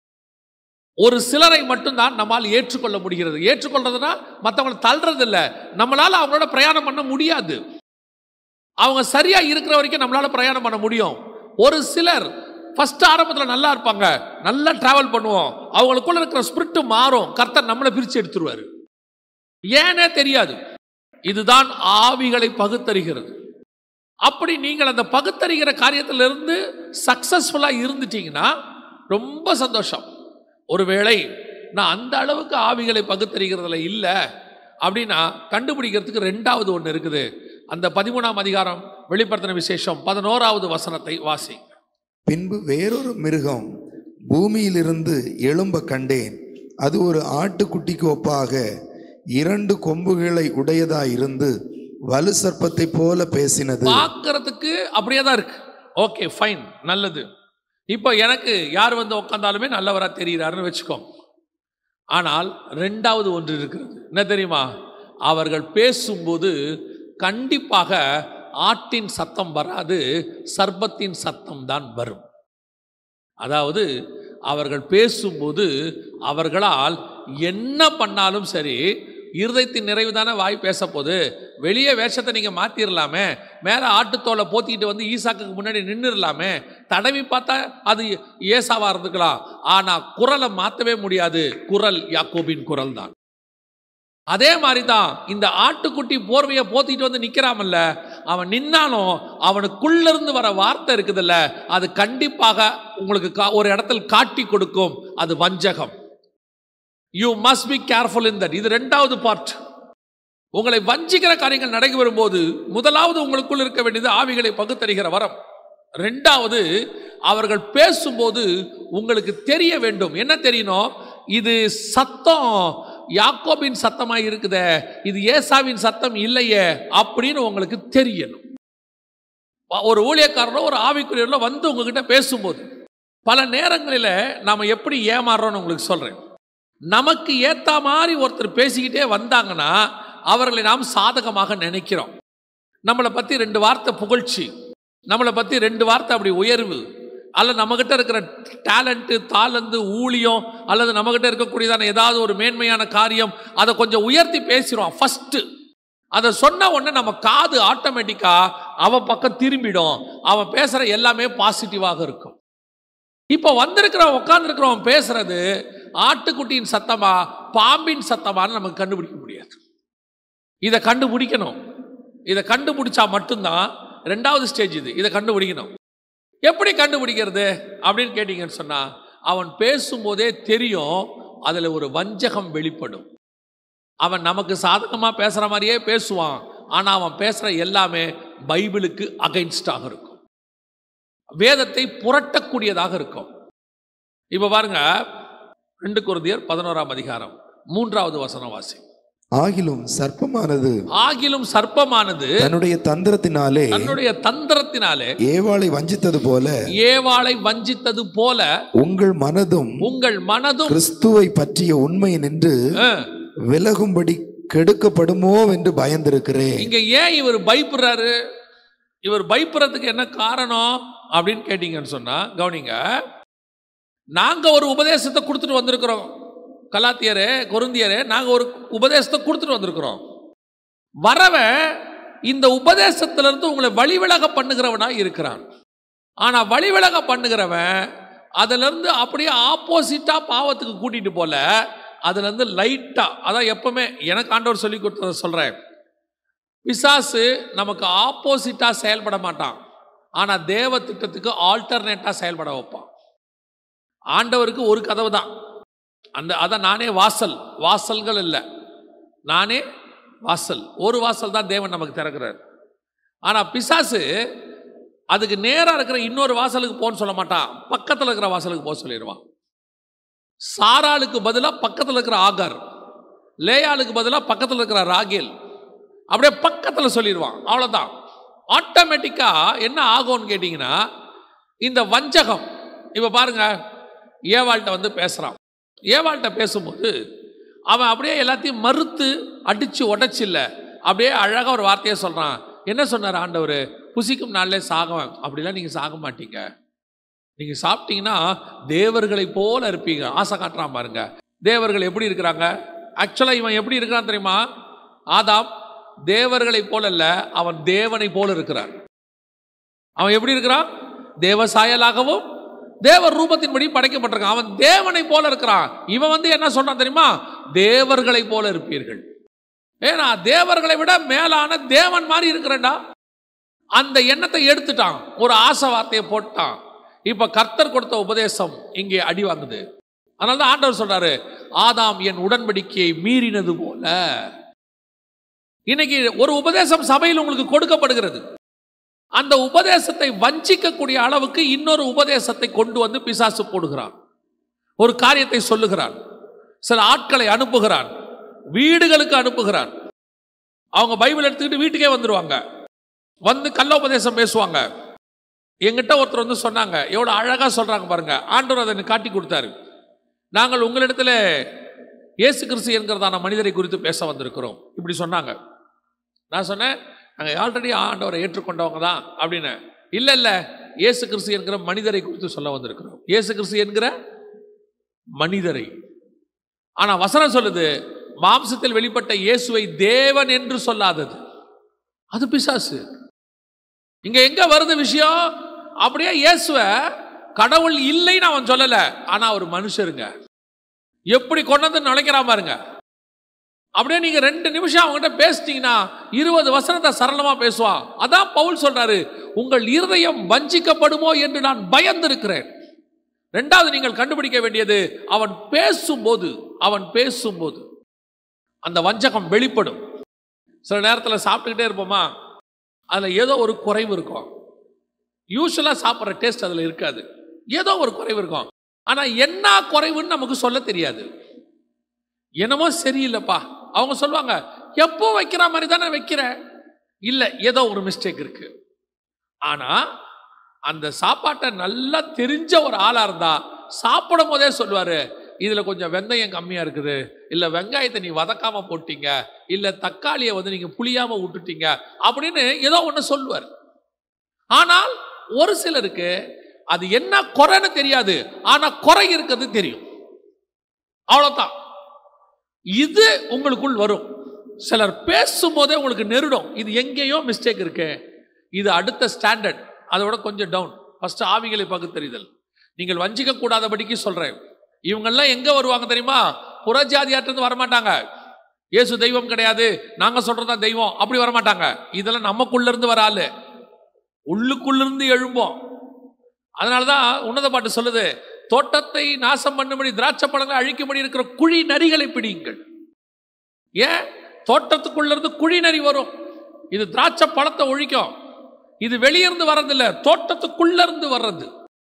Speaker 1: ஒரு சிலரை மட்டும்தான் நம்மால் ஏற்றுக்கொள்ள முடிகிறது ஏற்றுக்கொள்றதுனா மற்றவங்களை தள்ளுறது இல்லை நம்மளால அவங்களோட பிரயாணம் பண்ண முடியாது அவங்க சரியா இருக்கிற வரைக்கும் நம்மளால பிரயாணம் பண்ண முடியும் ஒரு சிலர் ஃபர்ஸ்ட் ஆரம்பத்தில் நல்லா இருப்பாங்க நல்லா டிராவல் பண்ணுவோம் அவங்களுக்குள்ள இருக்கிற ஸ்பிரிட் மாறும் கர்த்தர் நம்மளை பிரித்து எடுத்துருவாரு ஏனே தெரியாது இதுதான் ஆவிகளை பகுத்தறிகிறது அப்படி நீங்கள் அந்த பகுத்தறிகிற காரியத்திலிருந்து சக்சஸ்ஃபுல்லாக இருந்துட்டீங்கன்னா ரொம்ப சந்தோஷம் ஒருவேளை நான் அந்த அளவுக்கு ஆவிகளை பகுத்தறிகிறதுல இல்லை அப்படின்னா கண்டுபிடிக்கிறதுக்கு ரெண்டாவது ஒன்று இருக்குது அந்த பதிமூணாம் அதிகாரம் வெளிப்படுத்தின விசேஷம் பதினோராவது வசனத்தை வாசி
Speaker 2: பின்பு வேறொரு மிருகம் பூமியிலிருந்து எழும்ப கண்டேன் அது ஒரு ஆட்டுக்குட்டிக்கு ஒப்பாக இரண்டு கொம்புகளை உடையதாயிருந்து வலு சர்ப்பத்தைப் போல பேசினது
Speaker 1: பார்க்கறதுக்கு அப்படியே தான் இருக்கு ஓகே ஃபைன் நல்லது இப்போ எனக்கு யார் வந்து உட்காந்தாலுமே நல்லவரா தெரிகிறாருன்னு வச்சுக்கோங்க ஆனால் ரெண்டாவது ஒன்று இருக்கிறது என்ன தெரியுமா அவர்கள் பேசும்போது கண்டிப்பாக ஆட்டின் சத்தம் வராது சர்ப்பத்தின் சத்தம் தான் வரும் அதாவது அவர்கள் பேசும்போது அவர்களால் என்ன பண்ணாலும் சரி இருதயத்தின் நிறைவு தானே வாய் பேச போகுது வெளியே வேஷத்தை நீங்கள் மாற்றிடலாமே மேலே ஆட்டுத்தோலை போத்திக்கிட்டு வந்து ஈசாக்குக்கு முன்னாடி நின்றுடலாமே தடவி பார்த்தா அது ஏசாவாக இருந்துக்கலாம் ஆனால் குரலை மாற்றவே முடியாது குரல் யாக்கோபின் குரல் தான் அதே மாதிரி தான் இந்த ஆட்டுக்குட்டி போர்வையை போத்திட்டு வந்து நிற்கிறாமல்ல அவன் நின்னாலும் அவனுக்குள்ள இருந்து வர வார்த்தை இருக்குதுல்ல அது கண்டிப்பாக உங்களுக்கு கா- ஒரு இடத்தில் காட்டி கொடுக்கும் அது வஞ்சகம் you must be careful in that இது ரெண்டாவது பார்ட் உங்களை வஞ்சிக்கிற காரியங்கள் நடைபெறும் போது முதலாவது உங்களுக்குள் இருக்க வேண்டியது ஆவிகளை பகுத்தறிகிற வரம் ரெண்டாவது அவர்கள் பேசும்போது உங்களுக்கு தெரிய வேண்டும் என்ன தெரியணும் இது சத்தம் யாக்கோபின் சத்தமாக இருக்குதே இது ஏசாவின் சத்தம் இல்லையே அப்படின்னு உங்களுக்கு தெரியணும் ஒரு ஊழியக்காரரோ ஒரு ஆவிக்குரியரோ வந்து உங்ககிட்ட பேசும்போது பல நேரங்களில் நாம் எப்படி ஏமாறுறோம்னு உங்களுக்கு சொல்கிறேன் நமக்கு ஏத்த மாதிரி ஒருத்தர் பேசிக்கிட்டே வந்தாங்கன்னா அவர்களை நாம் சாதகமாக நினைக்கிறோம் நம்மளை பற்றி ரெண்டு வார்த்தை புகழ்ச்சி நம்மளை பற்றி ரெண்டு வார்த்தை அப்படி உயர்வு அல்லது நம்மகிட்ட இருக்கிற டேலண்ட்டு தாளந்து ஊழியம் அல்லது நம்மகிட்ட இருக்கக்கூடியதான ஏதாவது ஒரு மேன்மையான காரியம் அதை கொஞ்சம் உயர்த்தி பேசிடுவோம் ஃபஸ்ட்டு அதை சொன்ன உடனே நம்ம காது ஆட்டோமேட்டிக்காக அவன் பக்கம் திரும்பிடும் அவன் பேசுகிற எல்லாமே பாசிட்டிவாக இருக்கும் இப்போ வந்திருக்கிறவன் உட்காந்துருக்கிறவன் பேசுறது ஆட்டுக்குட்டியின் சத்தமா பாம்பின் சத்தமான்னு நமக்கு கண்டுபிடிக்க முடியாது இதை கண்டுபிடிக்கணும் இதை கண்டுபிடிச்சா மட்டும்தான் ரெண்டாவது ஸ்டேஜ் இது இதை கண்டுபிடிக்கணும் எப்படி கண்டுபிடிக்கிறது அப்படின்னு கேட்டீங்கன்னு சொன்னா அவன் பேசும்போதே தெரியும் அதில் ஒரு வஞ்சகம் வெளிப்படும் அவன் நமக்கு சாதகமாக பேசுகிற மாதிரியே பேசுவான் ஆனால் அவன் பேசுகிற எல்லாமே பைபிளுக்கு அகைன்ஸ்டாக இருக்கும் வேதத்தை புரட்டக்கூடியதாக இருக்கும் இப்போ பாருங்க ரெண்டு குருதியர் பதினோராம் அதிகாரம் மூன்றாவது வசனம் வாசி
Speaker 2: ஆகிலும் சர்ப்பமானது
Speaker 1: ஆகிலும் சர்ப்பமானது
Speaker 2: தன்னுடைய தந்திரத்தினாலே
Speaker 1: தன்னுடைய தந்திரத்தினாலே
Speaker 2: ஏவாளை வஞ்சித்தது போல
Speaker 1: ஏவாளை வஞ்சித்தது போல
Speaker 2: உங்கள் மனதும்
Speaker 1: உங்கள் மனதும்
Speaker 2: கிறிஸ்துவை பற்றிய உண்மை நின்று
Speaker 1: அஹ்,
Speaker 2: விலகும்படி கெடுக்கப்படுமோ என்று பயந்திருக்கிறேன்
Speaker 1: இங்க ஏன் இவர் பயப்படுறாரு இவர் பயப்படுறதுக்கு என்ன காரணம் அப்படின்னு கேட்டீங்கன்னு சொன்னா கவனிங்க நாங்க ஒரு உபதேசத்தை கொடுத்துட்டு வந்திருக்கிறோம் கலாத்தியரே கொருந்தியரே நாங்க ஒரு உபதேசத்தை கொடுத்துட்டு வந்திருக்கிறோம் வரவன் இந்த உபதேசத்திலிருந்து உங்களை வழிவிலக பண்ணுகிறவனா இருக்கிறான் ஆனா வழிவிலக பண்ணுகிறவன் அதிலிருந்து அப்படியே ஆப்போசிட்டா பாவத்துக்கு கூட்டிட்டு போல அதுல இருந்து லைட்டா அதான் எப்பவுமே எனக்கு ஆண்டவர் சொல்லி கொடுத்ததை சொல்றேன் பிசாசு நமக்கு ஆப்போசிட்டா செயல்பட மாட்டான் ஆனா தேவ திட்டத்துக்கு ஆல்டர்னேட்டா செயல்பட வைப்பான் ஆண்டவருக்கு ஒரு கதவு தான் அந்த அதான் நானே வாசல் வாசல்கள் இல்லை நானே வாசல் ஒரு வாசல் தான் தேவன் நமக்கு திறக்கிறார் ஆனால் பிசாசு அதுக்கு நேராக இருக்கிற இன்னொரு வாசலுக்கு போன்னு சொல்ல மாட்டான் பக்கத்தில் இருக்கிற வாசலுக்கு போக சொல்லிடுவான் சாராளுக்கு பதிலாக பக்கத்தில் இருக்கிற ஆகார் லேயாளுக்கு பதிலாக பக்கத்தில் இருக்கிற ராகேல் அப்படியே பக்கத்தில் சொல்லிடுவான் அவ்வளோதான் ஆட்டோமேட்டிக்காக என்ன ஆகும்னு கேட்டிங்கன்னா இந்த வஞ்சகம் இப்போ பாருங்க ஏவாள்கிட்ட வந்து பேசுகிறான் ஏவாள்கிட்ட பேசும்போது அவன் அப்படியே எல்லாத்தையும் மறுத்து அடித்து உடைச்சில்ல அப்படியே அழகாக ஒரு வார்த்தையை சொல்கிறான் என்ன சொன்னார் ஆண்டவர் புசிக்கும் நாளிலே சாகுவேன் அப்படிலாம் நீங்கள் சாக மாட்டீங்க நீங்கள் சாப்பிட்டீங்கன்னா தேவர்களை போல இருப்பீங்க ஆசை காட்டுறான் பாருங்க தேவர்கள் எப்படி இருக்கிறாங்க ஆக்சுவலாக இவன் எப்படி இருக்கிறான் தெரியுமா ஆதாம் தேவர்களை போல அல்ல அவன் தேவனை போல இருக்கிறான் அவன் எப்படி இருக்கிறான் தேவ சாயலாகவும் தேவர் ரூபத்தின்படி படைக்கப்பட்டிருக்கான் அவன் தேவனை போல இருக்கிறான் இவன் வந்து என்ன சொல்றான் தெரியுமா தேவர்களை போல இருப்பீர்கள் ஏன்னா தேவர்களை விட மேலான தேவன் மாதிரி இருக்கிறேன்டா அந்த எண்ணத்தை எடுத்துட்டான் ஒரு ஆசை வார்த்தையை போட்டான் இப்ப கர்த்தர் கொடுத்த உபதேசம் இங்கே அடி வாங்குது அதனால தான் ஆண்டவர் சொல்றாரு ஆதாம் என் உடன்படிக்கையை மீறினது போல இன்னைக்கு ஒரு உபதேசம் சபையில் உங்களுக்கு கொடுக்கப்படுகிறது அந்த உபதேசத்தை வஞ்சிக்கக்கூடிய அளவுக்கு இன்னொரு உபதேசத்தை கொண்டு வந்து பிசாசு போடுகிறான் ஒரு காரியத்தை சொல்லுகிறான் சில ஆட்களை அனுப்புகிறான் வீடுகளுக்கு அனுப்புகிறான் அவங்க பைபிள் எடுத்துக்கிட்டு வீட்டுக்கே வந்துருவாங்க வந்து கள்ளோபதேசம் பேசுவாங்க எங்கிட்ட ஒருத்தர் வந்து சொன்னாங்க எவ்வளோ அழகாக சொல்றாங்க பாருங்க ஆண்டவர் அதை எனக்கு காட்டி கொடுத்தாரு நாங்கள் உங்களிடத்துல இயேசு கிறிஸ்து என்கிறதான மனிதரை குறித்து பேச வந்திருக்கிறோம் இப்படி சொன்னாங்க நான் சொன்னேன் நாங்கள் ஆல்ரெடி ஆண்டவரை ஏற்றுக்கொண்டவங்க தான் அப்படின்னு இல்லை இல்லை இயேசு கிறிஸ்து என்கிற மனிதரை குறித்து சொல்ல வந்திருக்கிறோம் இயேசு கிறிஸ்து என்கிற மனிதரை ஆனா வசனம் சொல்லுது மாம்சத்தில் வெளிப்பட்ட இயேசுவை தேவன் என்று சொல்லாதது அது பிசாசு இங்க எங்க வருது விஷயம் அப்படியே இயேசுவ கடவுள் இல்லைன்னு அவன் சொல்லல ஆனா அவர் மனுஷருங்க எப்படி கொண்டு வந்து நுழைக்கிறான் பாருங்க அப்படியே நீங்க ரெண்டு நிமிஷம் அவங்ககிட்ட பேசிட்டீங்கன்னா இருபது வசனத்தை சரளமா பேசுவான் அதான் பவுல் சொல்றாரு உங்கள் இருதயம் வஞ்சிக்கப்படுமோ என்று நான் பயந்திருக்கிறேன் ரெண்டாவது நீங்கள் கண்டுபிடிக்க வேண்டியது அவன் பேசும்போது அவன் பேசும்போது அந்த வஞ்சகம் வெளிப்படும் சில நேரத்தில் சாப்பிட்டுக்கிட்டே இருப்போமா அதில் ஏதோ ஒரு குறைவு இருக்கும் யூஸ்வலாக சாப்பிட்ற டேஸ்ட் அதில் இருக்காது ஏதோ ஒரு குறைவு இருக்கும் ஆனால் என்ன குறைவுன்னு நமக்கு சொல்ல தெரியாது என்னமோ சரியில்லைப்பா அவங்க சொல்லுவாங்க எப்போ வைக்கிற மாதிரி தானே வைக்கிற இல்லை ஏதோ ஒரு மிஸ்டேக் இருக்கு ஆனால் அந்த சாப்பாட்டை நல்லா தெரிஞ்ச ஒரு ஆளாக இருந்தா சாப்பிடும் போதே சொல்லுவார் இதில் கொஞ்சம் வெந்தயம் கம்மியாக இருக்குது இல்லை வெங்காயத்தை நீ வதக்காம போட்டீங்க இல்லை தக்காளியை வந்து நீங்கள் புளியாம விட்டுட்டீங்க அப்படின்னு ஏதோ ஒன்று சொல்லுவார் ஆனால் ஒரு சிலருக்கு அது என்ன குறைன்னு தெரியாது ஆனால் குறை இருக்கிறது தெரியும் அவ்வளோதான் இது உங்களுக்குள் வரும் சிலர் பேசும்போதே உங்களுக்கு நெருடும் இது எங்கேயோ மிஸ்டேக் இருக்கு இது அடுத்த ஸ்டாண்டர்ட் அதோட கொஞ்சம் டவுன் ஃபர்ஸ்ட் ஆவிகளை பகுத்தறிதல் நீங்கள் வஞ்சிக்க கூடாதபடிக்கு சொல்றேன் இவங்கெல்லாம் எங்க வருவாங்க தெரியுமா புறஜாதியாட்டிருந்து வரமாட்டாங்க இயேசு தெய்வம் கிடையாது நாங்க சொல்றதா தெய்வம் அப்படி வரமாட்டாங்க இதெல்லாம் நமக்குள்ள இருந்து வர ஆளு உள்ளுக்குள்ளிருந்து எழும்போம் அதனாலதான் உன்னத பாட்டு சொல்லுது தோட்டத்தை நாசம் பண்ணும்படி திராட்சை பழங்களை அழிக்கும்படி இருக்கிற குழி நரிகளை பிடியுங்கள் ஏன் தோட்டத்துக்குள்ள இருந்து குழி நரி வரும் இது திராட்சை பழத்தை ஒழிக்கும் இது வெளியிருந்து வர்றதில்ல தோட்டத்துக்குள்ள இருந்து வர்றது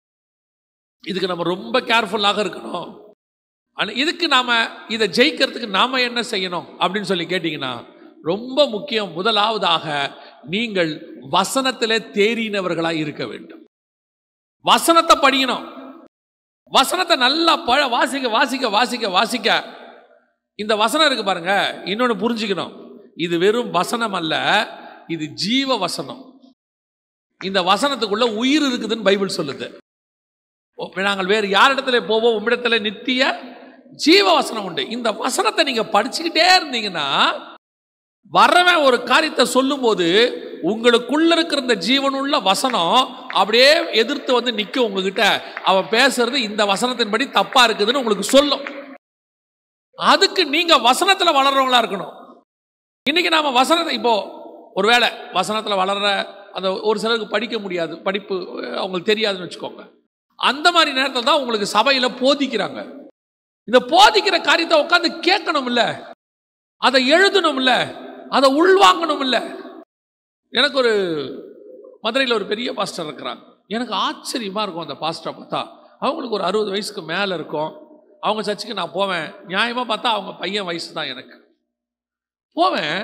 Speaker 1: இதுக்கு நம்ம ரொம்ப கேர்ஃபுல்லாக இருக்கணும் ஆனா இதுக்கு நாம இதை ஜெயிக்கிறதுக்கு நாம என்ன செய்யணும் அப்படின்னு சொல்லி கேட்டீங்கன்னா ரொம்ப முக்கியம் முதலாவதாக நீங்கள் வசனத்திலே தேறினவர்களாய் இருக்க வேண்டும் வசனத்தை படிக்கணும் வசனத்தை நல்லா பழ வாசிக்க வாசிக்க வாசிக்க வாசிக்க இந்த வசனம் இருக்கு பாருங்க இன்னொன்று புரிஞ்சுக்கணும் இது வெறும் வசனம் அல்ல இது ஜீவ வசனம் இந்த வசனத்துக்குள்ள உயிர் இருக்குதுன்னு பைபிள் சொல்லுது ஓ, நாங்கள் வேறு யாரிடத்துல போவோம் உம்மிடத்துல நித்திய ஜீவ வசனம் உண்டு இந்த வசனத்தை நீங்க படிச்சுக்கிட்டே இருந்தீங்கன்னா வரவன் ஒரு காரியத்தை சொல்லும்போது உங்களுக்குள்ள இருக்கிற இந்த ஜீவனுள்ள வசனம் அப்படியே எதிர்த்து வந்து நிற்கும் உங்ககிட்ட அவன் பேசுறது இந்த வசனத்தின்படி தப்பா இருக்குதுன்னு உங்களுக்கு சொல்லும் அதுக்கு நீங்க வசனத்துல வளர்றவங்களா இருக்கணும் இன்னைக்கு நாம வசனத்தை இப்போ ஒருவேளை வசனத்துல வளர்ற அந்த ஒரு சிலருக்கு படிக்க முடியாது படிப்பு அஹ், அவங்களுக்கு தெரியாதுன்னு வச்சுக்கோங்க அந்த மாதிரி நேரத்தில் தான் உங்களுக்கு சபையில போதிக்கிறாங்க இந்த போதிக்கிற காரியத்தை உட்காந்து கேட்கணும் இல்ல அதை எழுதணும் இல்ல அதை உள்வாங்கணும் இல்ல எனக்கு ஒரு மதுரையில் ஒரு பெரிய பாஸ்டர் இருக்கிறாங்க எனக்கு ஆச்சரியமா இருக்கும் அந்த பாஸ்டரை பார்த்தா அவங்களுக்கு ஒரு அறுபது வயசுக்கு மேலே இருக்கும் அவங்க சர்ச்சுக்கு நான் போவேன் நியாயமாக பார்த்தா அவங்க பையன் வயசு தான் எனக்கு போவேன்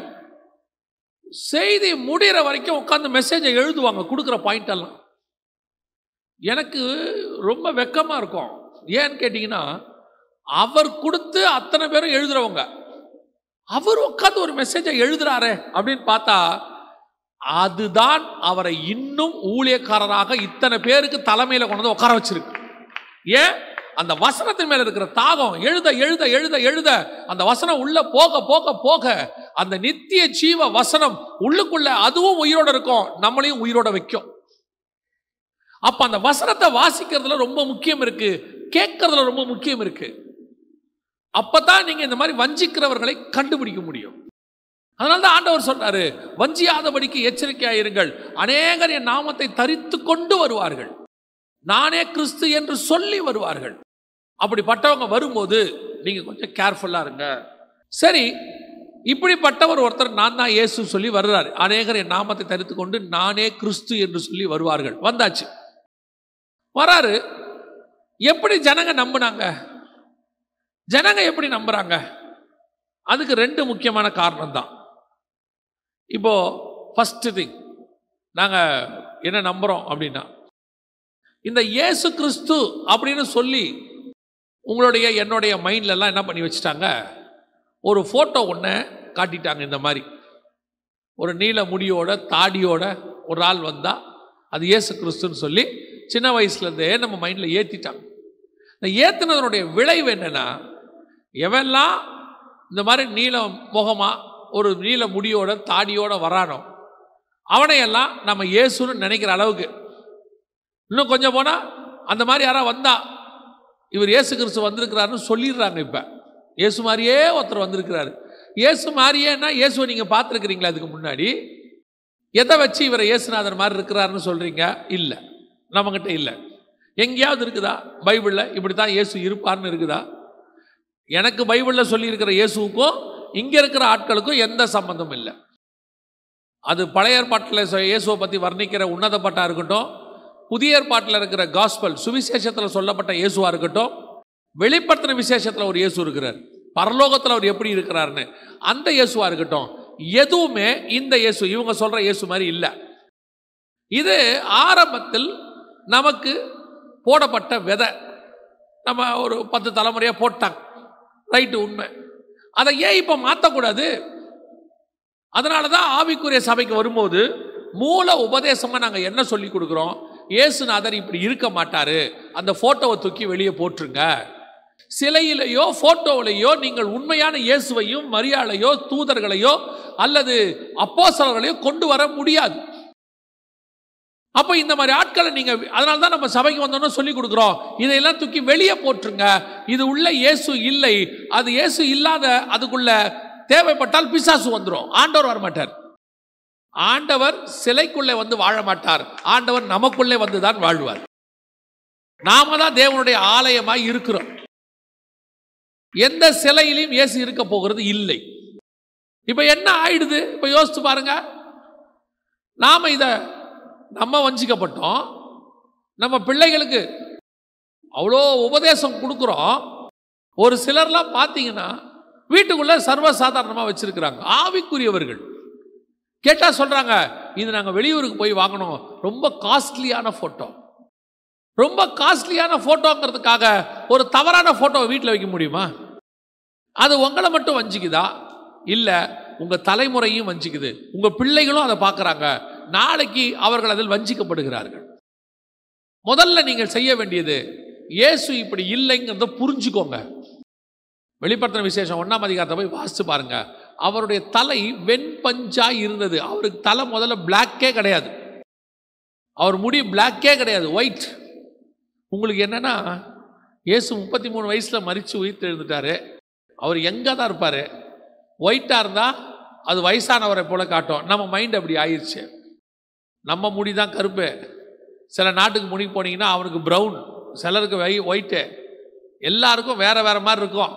Speaker 1: செய்தி முடிகிற வரைக்கும் உட்காந்து மெசேஜை எழுதுவாங்க கொடுக்குற பாயிண்ட் எல்லாம் எனக்கு ரொம்ப வெக்கமாக இருக்கும் ஏன்னு கேட்டிங்கன்னா அவர் கொடுத்து அத்தனை பேரும் எழுதுறவங்க அவர் உட்காந்து ஒரு மெசேஜை எழுதுறாரே அப்படின்னு பார்த்தா அதுதான் அவரை இன்னும் ஊழியக்காரராக இத்தனை பேருக்கு தலைமையில கொண்டு வந்து உட்கார வச்சிருக்கு ஏன் அந்த வசனத்தின் மேல இருக்கிற தாகம் எழுத எழுத எழுத எழுத அந்த வசனம் உள்ள போக போக போக அந்த நித்திய ஜீவ வசனம் உள்ளுக்குள்ள அதுவும் உயிரோட இருக்கும் நம்மளையும் உயிரோட வைக்கும் அப்ப அந்த வசனத்தை வாசிக்கிறதுல ரொம்ப முக்கியம் இருக்கு கேட்கறதுல ரொம்ப முக்கியம் இருக்கு அப்பதான் நீங்க இந்த மாதிரி வஞ்சிக்கிறவர்களை கண்டுபிடிக்க முடியும் அதனால தான் ஆண்டவர் சொல்றாரு வஞ்சியாதபடிக்கு எச்சரிக்கையா இருங்கள் அநேகர் என் நாமத்தை தரித்து கொண்டு வருவார்கள் நானே கிறிஸ்து என்று சொல்லி வருவார்கள் அப்படிப்பட்டவங்க வரும்போது நீங்க கொஞ்சம் கேர்ஃபுல்லா இருங்க சரி இப்படிப்பட்டவர் ஒருத்தர் நான் தான் இயேசு சொல்லி வர்றாரு அநேகர் என் நாமத்தை தரித்து கொண்டு நானே கிறிஸ்து என்று சொல்லி வருவார்கள் வந்தாச்சு வராரு எப்படி ஜனங்க நம்பினாங்க ஜனங்க எப்படி நம்புறாங்க அதுக்கு ரெண்டு முக்கியமான காரணம் தான் இப்போ ஃபஸ்ட்டு திங் நாங்கள் என்ன நம்புகிறோம் அப்படின்னா இந்த இயேசு கிறிஸ்து அப்படின்னு சொல்லி உங்களுடைய என்னுடைய மைண்ட்லலாம் என்ன பண்ணி வச்சுட்டாங்க ஒரு ஃபோட்டோ ஒன்று காட்டிட்டாங்க இந்த மாதிரி ஒரு நீல முடியோட தாடியோட ஒரு ஆள் வந்தால் அது இயேசு கிறிஸ்துன்னு சொல்லி சின்ன வயசுலேருந்தே நம்ம மைண்டில் ஏற்றிட்டாங்க இந்த ஏற்றுனதனுடைய விளைவு என்னென்னா எவெல்லாம் இந்த மாதிரி நீல முகமாக ஒரு நீல முடியோட தாடியோட வரானோ அவனையெல்லாம் நம்ம இயேசுன்னு நினைக்கிற அளவுக்கு இன்னும் கொஞ்சம் போனால் அந்த மாதிரி யாராவது வந்தா இவர் இயேசு கிறிஸ்து வந்திருக்கிறாருன்னு சொல்லிடுறாங்க இப்போ இயேசு மாதிரியே ஒருத்தர் வந்திருக்கிறாரு இயேசு மாதிரியேன்னா இயேசுவை நீங்கள் பார்த்துருக்கிறீங்களா அதுக்கு முன்னாடி எதை வச்சு இவரை இயேசுநாதர் மாதிரி இருக்கிறாருன்னு சொல்கிறீங்க இல்லை நம்மக்கிட்ட இல்லை எங்கேயாவது இருக்குதா பைபிளில் இப்படி தான் இயேசு இருப்பார்னு இருக்குதா எனக்கு பைபிளில் சொல்லியிருக்கிற இயேசுவுக்கும் இங்கே இருக்கிற ஆட்களுக்கும் எந்த சம்பந்தமும் இல்லை அது பழைய ஏற்பாட்டில் சொ- இயேசுவை பற்றி வர்ணிக்கிற உன்னதப்பட்டா இருக்கட்டும் புதிய ஏற்பாட்டில் இருக்கிற காஸ்பல் சுவிசேஷத்தில் சொல்லப்பட்ட இயேசுவாக இருக்கட்டும் வெளிப்படுத்தின விசேஷத்தில் ஒரு இயேசு இருக்கிறார் பரலோகத்தில் அவர் எப்படி இருக்கிறாருன்னு அந்த இயேசுவாக இருக்கட்டும் எதுவுமே இந்த இயேசு இவங்க சொல்கிற இயேசு மாதிரி இல்லை இது ஆரம்பத்தில் நமக்கு போடப்பட்ட விதை நம்ம ஒரு பத்து தலைமுறையாக போட்டாங்க ரைட்டு உண்மை அதை ஏன் இப்போ மாற்றக்கூடாது அதனால தான் ஆவிக்குரிய சபைக்கு வரும்போது மூல உபதேசமாக நாங்கள் என்ன சொல்லி கொடுக்குறோம் இயேசுநாதர் இப்படி இருக்க மாட்டாரு அந்த ஃபோட்டோவை தூக்கி வெளியே போட்டுருங்க சிலையிலேயோ ஃபோட்டோவிலேயோ நீங்கள் உண்மையான இயேசுவையும் மரியாதையோ தூதர்களையோ அல்லது அப்போஸ்தலர்களையோ கொண்டு வர முடியாது அப்போ இந்த மாதிரி ஆட்களை நீங்க அதனால தான் நம்ம சபைக்கு வந்தோம்னு சொல்லி கொடுக்குறோம் இதையெல்லாம் தூக்கி வெளியே போட்டுருங்க இது உள்ள இயேசு இல்லை அது இயேசு இல்லாத அதுக்குள்ள தேவைப்பட்டால் பிசாசு வந்துடும் ஆண்டவர் வரமாட்டார் ஆண்டவர் சிலைக்குள்ளே வந்து வாழ மாட்டார் ஆண்டவர் நமக்குள்ளே வந்து தான் வாழ்வார் நாம தான் தேவனுடைய ஆலயமாய் இருக்கிறோம் எந்த சிலையிலையும் இயேசு இருக்க போகிறது இல்லை இப்ப என்ன ஆயிடுது இப்ப யோசிச்சு பாருங்க நாம இத நம்ம வஞ்சிக்கப்பட்டோம் நம்ம பிள்ளைகளுக்கு அவ்வளோ உபதேசம் கொடுக்குறோம் ஒரு சிலர்லாம் பார்த்தீங்கன்னா வீட்டுக்குள்ள சர்வசாதாரணமாக வச்சிருக்கிறாங்க ஆவிக்குரியவர்கள் கேட்டால் சொல்கிறாங்க இது நாங்கள் வெளியூருக்கு போய் வாங்கினோம் ரொம்ப காஸ்ட்லியான ஃபோட்டோ ரொம்ப காஸ்ட்லியான ஃபோட்டோங்கிறதுக்காக ஒரு தவறான ஃபோட்டோவை வீட்டில் வைக்க முடியுமா அது உங்களை மட்டும் வஞ்சிக்குதா இல்லை உங்கள் தலைமுறையும் வஞ்சிக்குது உங்கள் பிள்ளைகளும் அதை பார்க்குறாங்க நாளைக்கு அவர்கள் அதில் வஞ்சிக்கப்படுகிறார்கள் முதல்ல நீங்கள் செய்ய வேண்டியது இயேசு இப்படி இல்லைங்கிறத புரிஞ்சுக்கோங்க வெளிப்படுத்தின விசேஷம் ஒன்றாம் அதிகாரத்தை போய் வாசிச்சு பாருங்க அவருடைய தலை வெண்பஞ்சா இருந்தது அவருக்கு தலை முதல்ல பிளாக்கே கிடையாது அவர் முடி பிளாக்கே கிடையாது ஒயிட் உங்களுக்கு என்னன்னா இயேசு முப்பத்தி மூணு வயசில் மறித்து உயிர் எழுந்துட்டாரு அவர் எங்கே தான் இருப்பார் ஒயிட்டாக இருந்தால் அது வயசானவரை போல காட்டும் நம்ம மைண்ட் அப்படி ஆயிடுச்சு நம்ம முடி தான் கருப்பு சில நாட்டுக்கு முடி போனீங்கன்னா அவனுக்கு ப்ரௌன் சிலருக்கு வை ஒயிட்டு எல்லாருக்கும் வேற வேற மாதிரி இருக்கும்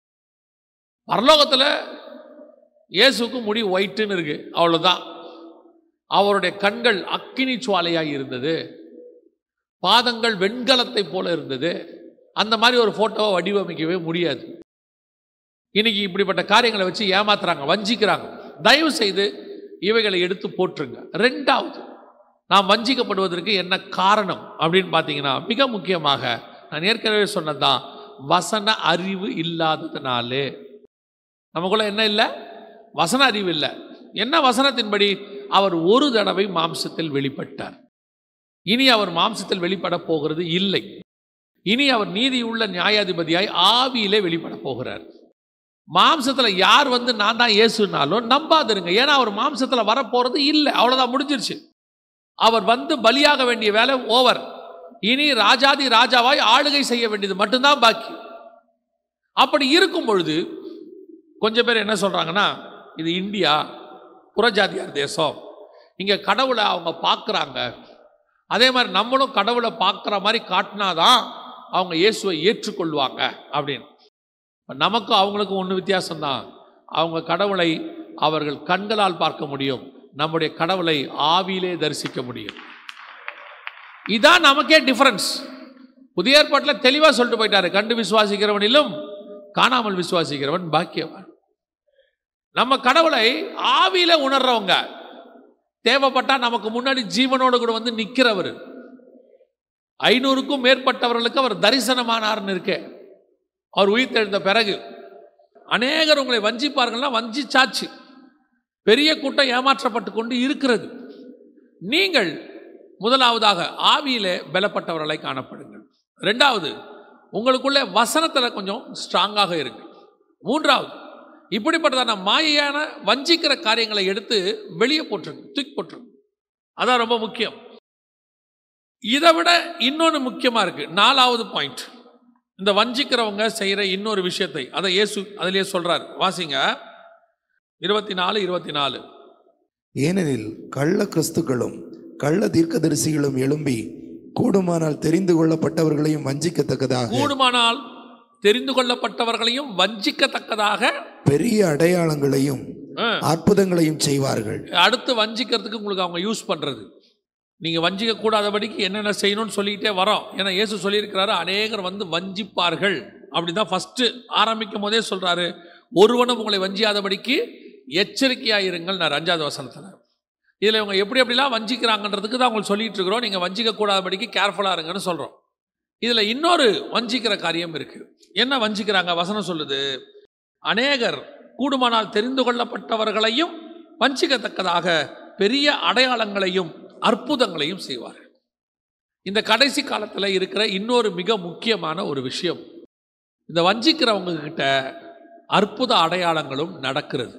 Speaker 1: பரலோகத்தில் இயேசுக்கு முடி ஒயிட்டுன்னு இருக்கு அவ்வளோதான் அவருடைய கண்கள் அக்கினி சுவாலையாக இருந்தது பாதங்கள் வெண்கலத்தை போல இருந்தது அந்த மாதிரி ஒரு ஃபோட்டோவை வடிவமைக்கவே முடியாது இன்னைக்கு இப்படிப்பட்ட காரியங்களை வச்சு ஏமாத்துறாங்க வஞ்சிக்கிறாங்க தயவு செய்து இவைகளை எடுத்து போட்டுருங்க ரெண்டாவது நாம் வஞ்சிக்கப்படுவதற்கு என்ன காரணம் அப்படின்னு பார்த்தீங்கன்னா மிக முக்கியமாக நான் ஏற்கனவே சொன்னதுதான் வசன அறிவு இல்லாததுனாலே நமக்குள்ள என்ன இல்லை வசன அறிவு இல்லை என்ன வசனத்தின்படி அவர் ஒரு தடவை மாம்சத்தில் வெளிப்பட்டார் இனி அவர் மாம்சத்தில் வெளிப்பட போகிறது இல்லை இனி அவர் நீதியுள்ள நியாயாதிபதியாய் ஆவியிலே வெளிப்பட போகிறார் மாம்சத்தில் யார் வந்து நான் தான் இயேசுனாலும் நம்பாதிருங்க ஏன்னா அவர் மாம்சத்தில் வரப்போகிறது இல்லை அவ்வளோதான் முடிஞ்சிருச்சு அவர் வந்து பலியாக வேண்டிய வேலை ஓவர் இனி ராஜாதி ராஜாவாய் ஆளுகை செய்ய வேண்டியது மட்டும்தான் பாக்கி அப்படி இருக்கும் பொழுது கொஞ்சம் பேர் என்ன சொல்கிறாங்கன்னா இது இந்தியா புறஜாதியார் தேசம் இங்கே கடவுளை அவங்க பார்க்குறாங்க அதே மாதிரி நம்மளும் கடவுளை பார்க்குற மாதிரி காட்டினாதான் அவங்க இயேசுவை ஏற்றுக்கொள்வாங்க அப்படின்னு இப்ப நமக்கும் அவங்களுக்கும் ஒன்று வித்தியாசம்தான் அவங்க கடவுளை அவர்கள் கண்களால் பார்க்க முடியும் நம்முடைய கடவுளை ஆவியிலே தரிசிக்க முடியும் இதான் நமக்கே டிஃபரன்ஸ் புதிய ஏற்பாட்டில் தெளிவாக சொல்லிட்டு போயிட்டாரு கண்டு விசுவாசிக்கிறவனிலும் காணாமல் விசுவாசிக்கிறவன் பாக்கியவான் நம்ம கடவுளை ஆவியில உணர்றவங்க தேவைப்பட்டா நமக்கு முன்னாடி ஜீவனோடு கூட வந்து நிக்கிறவர் ஐநூறுக்கும் மேற்பட்டவர்களுக்கு அவர் தரிசனமானார்னு இருக்கே அவர் உயிர்த்தெழுந்த பிறகு அநேகர் உங்களை வஞ்சிப்பார்கள்னா வஞ்சிச்சாச்சு பெரிய கூட்டம் ஏமாற்றப்பட்டு கொண்டு இருக்கிறது நீங்கள் முதலாவதாக ஆவியிலே பலப்பட்டவர்களை காணப்படுங்கள் ரெண்டாவது உங்களுக்குள்ளே வசனத்தில் கொஞ்சம் ஸ்ட்ராங்காக இருக்கு மூன்றாவது இப்படிப்பட்டதான மாயையான வஞ்சிக்கிற காரியங்களை எடுத்து வெளியே போட்டுருங்க தூக்கி போட்டுருங்க அதான் ரொம்ப முக்கியம் இதை விட இன்னொன்று முக்கியமாக இருக்கு நாலாவது பாயிண்ட் இந்த வஞ்சிக்கிறவங்க செய்கிற இன்னொரு விஷயத்தை அதை இயேசு அதிலேயே சொல்றார் வாசிங்க இருபத்தி நாலு இருபத்தி நாலு
Speaker 2: ஏனெனில் கள்ள கிறிஸ்துக்களும் கள்ள தீர்க்கதரிசிகளும் எழும்பி கூடுமானால் தெரிந்து கொள்ளப்பட்டவர்களையும் வஞ்சிக்கத்தக்கதாக
Speaker 1: கூடுமானால் தெரிந்து கொள்ளப்பட்டவர்களையும் வஞ்சிக்கத்தக்கதாக
Speaker 2: பெரிய அடையாளங்களையும்
Speaker 1: ஆ,
Speaker 2: அற்புதங்களையும் செய்வார்கள்
Speaker 1: அடுத்து வஞ்சிக்கிறதுக்கு உங்களுக்கு அவங்க யூஸ் பண்றது நீங்க வஞ்சிக்க கூடாதபடிக்கு என்னென்ன செய்யணும்னு சொல்லிக்கிட்டே வரோம் ஏன்னா இயேசு சொல்லியிருக்கிறாரு அநேகர் வந்து வஞ்சிப்பார்கள் அப்படிதான் ஃபர்ஸ்ட் ஆரம்பிக்கும் போதே சொல்றாரு ஒருவனும் உங்களை வஞ்சியாதபடிக்கு எச்சரிக்கையாயிருங்கள் நான் அஞ்சாவது வசனத்தில் இதில் இவங்க எப்படி எப்படிலாம் வஞ்சிக்கிறாங்கன்றதுக்கு தான் உங்களுக்கு சொல்லிட்டு இருக்கிறோம் நீங்கள் வஞ்சிக்க கூடாதபடிக்கு கேர்ஃபுல்லாக இருங்கன்னு சொல்கிறோம் இதில் இன்னொரு வஞ்சிக்கிற காரியம் இருக்கு என்ன வஞ்சிக்கிறாங்க வசனம் சொல்லுது அநேகர் கூடுமானால் தெரிந்து கொள்ளப்பட்டவர்களையும் வஞ்சிக்கத்தக்கதாக பெரிய அடையாளங்களையும் அற்புதங்களையும் செய்வார்கள் இந்த கடைசி காலத்தில் இருக்கிற இன்னொரு மிக முக்கியமான ஒரு விஷயம் இந்த வஞ்சிக்கிறவங்க கிட்ட அற்புத அடையாளங்களும் நடக்கிறது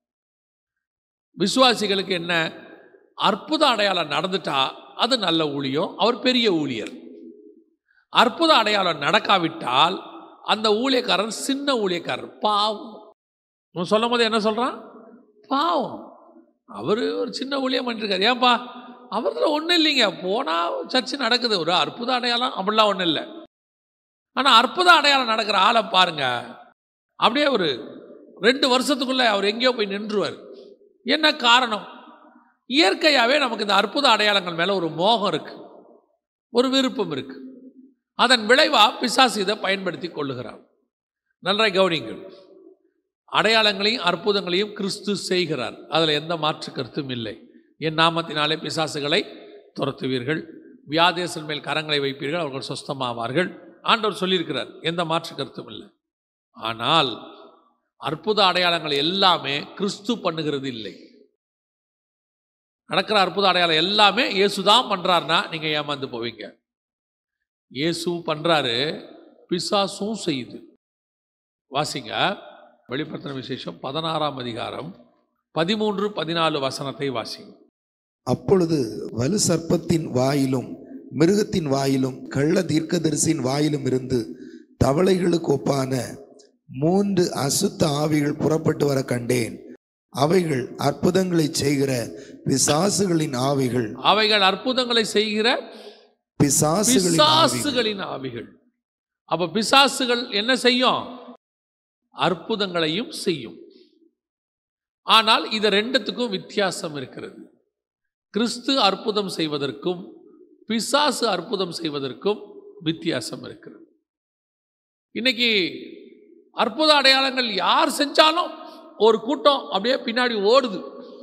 Speaker 1: விசுவாசிகளுக்கு என்ன அற்புத அடையாளம் நடந்துட்டா அது நல்ல ஊழியம் அவர் பெரிய ஊழியர் அற்புத அடையாளம் நடக்காவிட்டால் அந்த ஊழியக்காரர் சின்ன ஊழியக்காரர் பாவம் இவன் சொல்லும் போது என்ன சொல்றான் பாவம் அவர் ஒரு சின்ன ஊழியம் பண்ணிருக்காரு ஏன்பா அவரில் ஒன்றும் இல்லைங்க போனால் சர்ச்சு நடக்குது ஒரு அற்புத அடையாளம் அப்படிலாம் ஒன்றும் இல்லை ஆனால் அற்புத அடையாளம் நடக்கிற ஆளை பாருங்க அப்படியே ஒரு ரெண்டு வருஷத்துக்குள்ளே அவர் எங்கேயோ போய் நின்றுவார் என்ன காரணம் இயற்கையாகவே நமக்கு இந்த அற்புத அடையாளங்கள் மேலே ஒரு மோகம் இருக்கு ஒரு விருப்பம் இருக்கு அதன் விளைவா பிசாசு இதை பயன்படுத்தி கொள்ளுகிறார் நன்றாய் கவனிங்கள் அடையாளங்களையும் அற்புதங்களையும் கிறிஸ்து செய்கிறார் அதில் எந்த மாற்று கருத்தும் இல்லை என் நாமத்தினாலே பிசாசுகளை துரத்துவீர்கள் வியாதேசன் மேல் கரங்களை வைப்பீர்கள் அவர்கள் சொஸ்தமாவார்கள் ஆண்டவர் சொல்லியிருக்கிறார் எந்த மாற்று கருத்தும் இல்லை ஆனால் அற்புத அடையாளங்கள் எல்லாமே கிறிஸ்து பண்ணுகிறது இல்லை நடக்கிற அற்புத அடையாளம் எல்லாமே இயேசு தான் பண்றாருன்னா நீங்க ஏமாந்து போவீங்க இயேசு பண்றாரு பிசாசும் செய்யுது வாசிங்க வெளிப்படுத்தின விசேஷம் பதினாறாம் அதிகாரம் பதிமூன்று பதினாலு வசனத்தை வாசிங்க
Speaker 2: அப்பொழுது வலு சர்ப்பத்தின் வாயிலும் மிருகத்தின் வாயிலும் கள்ள தீர்க்கதரிசியின் வாயிலும் இருந்து தவளைகளுக்கு ஒப்பான மூன்று அசுத்த ஆவிகள் புறப்பட்டு வர கண்டேன் அவைகள் அற்புதங்களை செய்கிற பிசாசுகளின் ஆவிகள்
Speaker 1: அவைகள் அற்புதங்களை செய்கிற
Speaker 2: பிசாசுகளின் ஆவிகள்
Speaker 1: பிசாசுகளின் ஆவிகள் அப்ப பிசாசுகள் என்ன செய்யும் அற்புதங்களையும் செய்யும் ஆனால் இது ரெண்டுத்துக்கும் வித்தியாசம் இருக்கிறது கிறிஸ்து அற்புதம் செய்வதற்கும் பிசாசு அற்புதம் செய்வதற்கும் வித்தியாசம் இருக்கிறது இன்னைக்கு அற்புத அடையாளங்கள் யார் செஞ்சாலும் ஒரு கூட்டம் அப்படியே பின்னாடி ஓடுது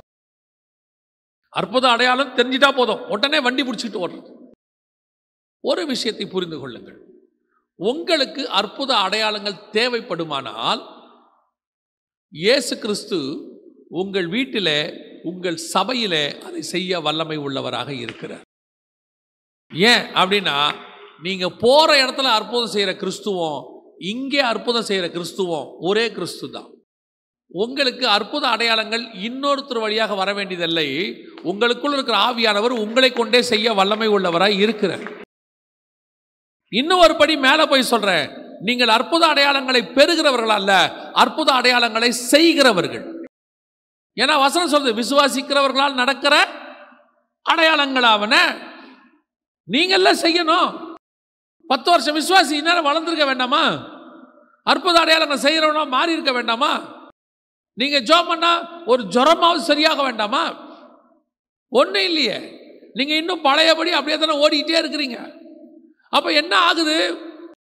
Speaker 1: அற்புத அடையாளம் தெரிஞ்சிட்டா போதும் உடனே வண்டி பிடிச்சிட்டு ஓடுறது ஒரு விஷயத்தை புரிந்து கொள்ளுங்கள் உங்களுக்கு அற்புத அடையாளங்கள் தேவைப்படுமானால் இயேசு கிறிஸ்து உங்கள் வீட்டிலே உங்கள் சபையிலே அதை செய்ய வல்லமை உள்ளவராக இருக்கிறார் ஏன் அப்படின்னா நீங்க போற இடத்துல அற்புதம் செய்யற கிறிஸ்துவம் இங்கே அற்புதம் செய்யற கிறிஸ்துவம் ஒரே கிறிஸ்து தான் உங்களுக்கு அற்புத அடையாளங்கள் இன்னொருத்தர் வழியாக வர வேண்டியதில்லை உங்களுக்குள் இருக்கிற ஆவியானவர் உங்களை கொண்டே செய்ய வல்லமை உள்ளவராய் இருக்கிறார் இன்னும் ஒரு படி மேலே போய் சொல்றேன் நீங்கள் அற்புத அடையாளங்களை பெறுகிறவர்கள் அல்ல அற்புத அடையாளங்களை செய்கிறவர்கள் ஏன்னா வசனம் சொல்றது விசுவாசிக்கிறவர்களால் நடக்கிற அடையாளங்களாவன நீங்கள்லாம் செய்யணும் பத்து வருஷம் விசுவாசி இந்நேரம் வளர்ந்துருக்க வேண்டாமா அற்புத அடையாளங்கள் செய்கிறவனா மாறி இருக்க வேண்டாமா நீங்க ஜோம் பண்ணா ஒரு ஜுரமாவது சரியாக வேண்டாமா ஒன்றும் இல்லையே நீங்க இன்னும் பழையபடி அப்படியே தானே ஓடிக்கிட்டே இருக்கிறீங்க அப்ப என்ன ஆகுது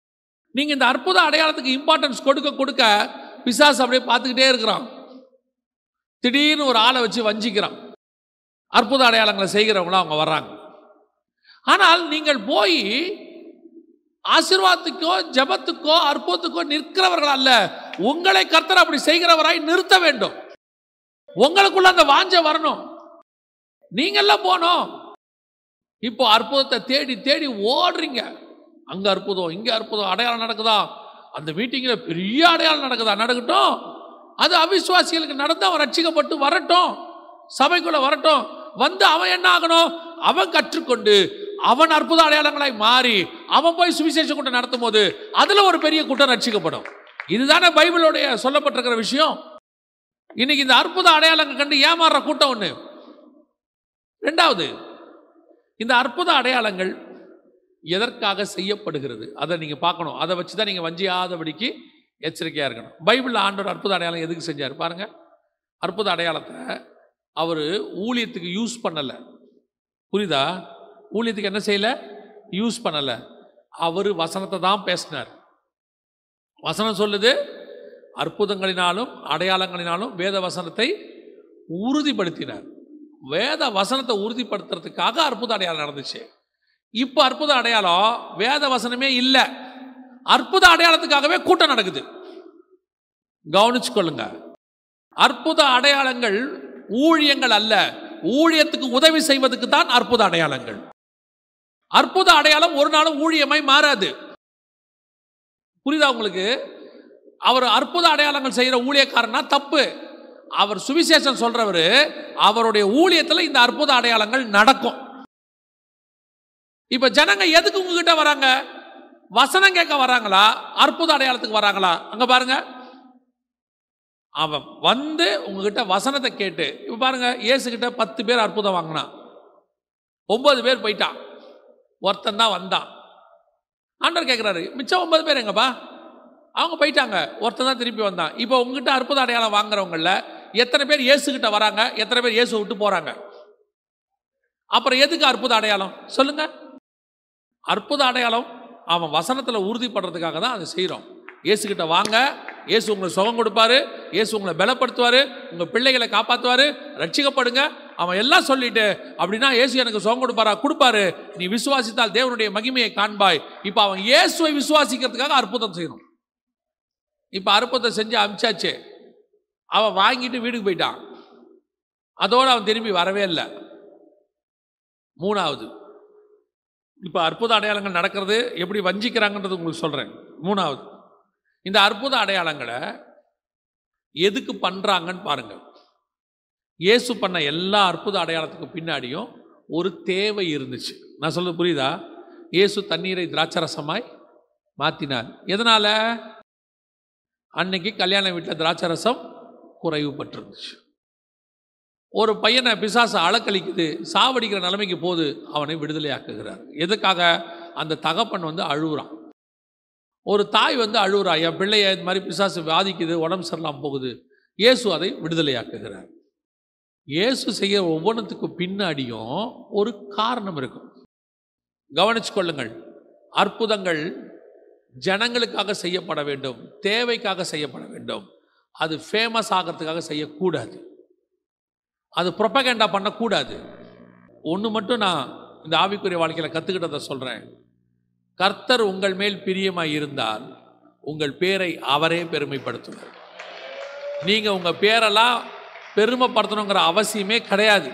Speaker 1: நீங்க இந்த அற்புத அடையாளத்துக்கு இம்பார்ட்டன்ஸ் கொடுக்க கொடுக்க பிசாசு அப்படியே பார்த்துக்கிட்டே இருக்கிறான் திடீர்னு ஒரு ஆளை வச்சு வஞ்சிக்கிறான் அற்புத அடையாளங்களை செய்கிறவங்களும் அவங்க வர்றாங்க ஆனால் நீங்கள் போய் ஆசீர்வாதத்துக்கோ ஜெபத்துக்கோ அற்புதத்துக்கோ நிற்கிறவர்கள் அல்ல உங்களை கர்த்தர் அப்படி செய்கிறவராய் நிறுத்த வேண்டும் உங்களுக்குள்ள அந்த வாஞ்ச வரணும் நீங்கெல்லாம் போனோம் இப்போ அற்புதத்தை தேடி தேடி ஓடுறீங்க அங்க அற்புதம் இங்க அற்புதம் அடையாளம் நடக்குதா அந்த மீட்டிங்ல பெரிய அடையாளம் நடக்குதா நடக்கட்டும் அது அவிசுவாசிகளுக்கு நடந்து அவன் ரட்சிக்கப்பட்டு வரட்டும் சபைக்குள்ள வரட்டும் வந்து அவன் என்ன ஆகணும் அவன் கற்றுக்கொண்டு அவன் அற்புத அடையாளங்களாய் மாறி அவன் போய் சுவிசேஷ கூட்டம் நடத்தும் போது அதுல ஒரு பெரிய கூட்டம் ரட்சிக்கப்படும் இதுதானே பைபிளுடைய சொல்லப்பட்டிருக்கிற விஷயம் இன்னைக்கு இந்த அற்புத அடையாளங்கள் கண்டு ஏமாறுற கூட்டம் ஒண்ணு ரெண்டாவது இந்த அற்புத அடையாளங்கள் எதற்காக செய்யப்படுகிறது அதை நீங்க பார்க்கணும் அதை வச்சு தான் நீங்க வஞ்சியாதபடிக்கு எச்சரிக்கையா இருக்கணும் பைபிளில் ஆண்டவர் அற்புத அடையாளம் எதுக்கு செஞ்சார் பாருங்க அற்புத அடையாளத்தை அவர் ஊழியத்துக்கு யூஸ் பண்ணல புரியுதா ஊழியத்துக்கு என்ன செய்யல யூஸ் பண்ணல அவர் வசனத்தை தான் பேசினார் வசனம் சொல்லுது அற்புதங்களினாலும் அடையாளங்களினாலும் வேத வசனத்தை உறுதிப்படுத்தினார் வேத வசனத்தை உறுதிப்படுத்துறதுக்காக அற்புத அடையாளம் நடந்துச்சு இப்போ அற்புத அடையாளம் வேத வசனமே இல்லை அற்புத அடையாளத்துக்காகவே கூட்டம் நடக்குது கவனிச்சு கொள்ளுங்க அற்புத அடையாளங்கள் ஊழியங்கள் அல்ல ஊழியத்துக்கு உதவி செய்வதற்கு தான் அற்புத அடையாளங்கள் அற்புத அடையாளம் ஒரு நாளும் ஊழியமாய் மாறாது புரியுதா உங்களுக்கு அவர் அற்புத அடையாளங்கள் செய்கிற ஊழியக்காரனா தப்பு அவர் சுவிசேஷம் சொல்றவர் அவருடைய ஊழியத்தில் இந்த அற்புத அடையாளங்கள் நடக்கும் இப்ப ஜனங்க எதுக்கு உங்ககிட்ட வராங்க வசனம் கேட்க வராங்களா அற்புத அடையாளத்துக்கு வராங்களா அங்க பாருங்க அவன் வந்து உங்ககிட்ட வசனத்தை கேட்டு இப்ப பாருங்க இயேசுகிட்ட பத்து பேர் அற்புதம் வாங்கினான் ஒன்பது பேர் போயிட்டான் ஒருத்தன் தான் வந்தான் ஆண்டவர் கேட்குறாரு மிச்சம் ஒன்பது பேர் எங்கப்பா அவங்க போயிட்டாங்க ஒருத்தன் தான் திருப்பி வந்தான் இப்போ உங்ககிட்ட அற்புத அடையாளம் வாங்குறவங்கள எத்தனை பேர் இயேசுகிட்ட வராங்க எத்தனை பேர் இயேசு விட்டு போறாங்க அப்புறம் எதுக்கு அற்புத அடையாளம் சொல்லுங்க அற்புத அடையாளம் அவன் வசனத்தில் உறுதிப்படுறதுக்காக தான் அதை செய்கிறோம் இயேசுகிட்ட வாங்க இயேசு உங்களுக்கு சுகம் கொடுப்பாரு இயேசு உங்களை பலப்படுத்துவார் உங்கள் பிள்ளைகளை காப்பாற்றுவார் ரட்சிக்கப்படுங்க அவன் எல்லாம் சொல்லிட்டு அப்படின்னா இயேசு எனக்கு சுகம் கொடுப்பாரா கொடுப்பாரு நீ விசுவாசித்தால் தேவனுடைய மகிமையை காண்பாய் இப்போ அவன் இயேசுவை விசுவாசிக்கிறதுக்காக அற்புதம் செய்யணும் இப்போ அற்புதத்தை செஞ்சு அமிச்சாச்சு அவன் வாங்கிட்டு வீட்டுக்கு போயிட்டான் அதோடு அவன் திரும்பி வரவே இல்லை மூணாவது இப்போ அற்புத அடையாளங்கள் நடக்கிறது எப்படி வஞ்சிக்கிறாங்கன்றது உங்களுக்கு சொல்கிறேன் மூணாவது இந்த அற்புத அடையாளங்களை எதுக்கு பண்ணுறாங்கன்னு பாருங்க இயேசு பண்ண எல்லா அற்புத அடையாளத்துக்கு பின்னாடியும் ஒரு தேவை இருந்துச்சு நான் சொல்றது புரியுதா இயேசு தண்ணீரை திராட்சரசமாய் மாற்றினார் எதனால் அன்னைக்கு கல்யாண வீட்டில் திராட்சரசம் குறைவுபட்டிருந்துச்சு ஒரு பையனை பிசாசு அலக்கழிக்குது சாவடிக்கிற நிலைமைக்கு போது அவனை விடுதலையாக்குகிறார் எதுக்காக அந்த தகப்பன் வந்து அழுகுறான் ஒரு தாய் வந்து அழுகுறா என் பிள்ளைய இது மாதிரி பிசாசு வாதிக்குது உடம்பு சரியில்லாம போகுது இயேசு அதை விடுதலையாக்குகிறார் இயேசு செய்ய ஒவ்வொன்றுத்துக்கு பின்னாடியும் ஒரு காரணம் இருக்கும் கவனிச்சு கொள்ளுங்கள் அற்புதங்கள் ஜனங்களுக்காக செய்யப்பட வேண்டும் தேவைக்காக செய்யப்பட வேண்டும் அது ஃபேமஸ் ஆகிறதுக்காக செய்யக்கூடாது அது ப்ரொப்பகேண்டா பண்ணக்கூடாது ஒன்று மட்டும் நான் இந்த ஆவிக்குரிய வாழ்க்கையில் கற்றுக்கிட்டதை சொல்கிறேன் கர்த்தர் உங்கள் மேல் பிரியமாய் இருந்தால் உங்கள் பேரை அவரே பெருமைப்படுத்துவார் நீங்கள் உங்கள் பேரெல்லாம் பெருமைப்படுத்தணுங்கிற அவசியமே கிடையாது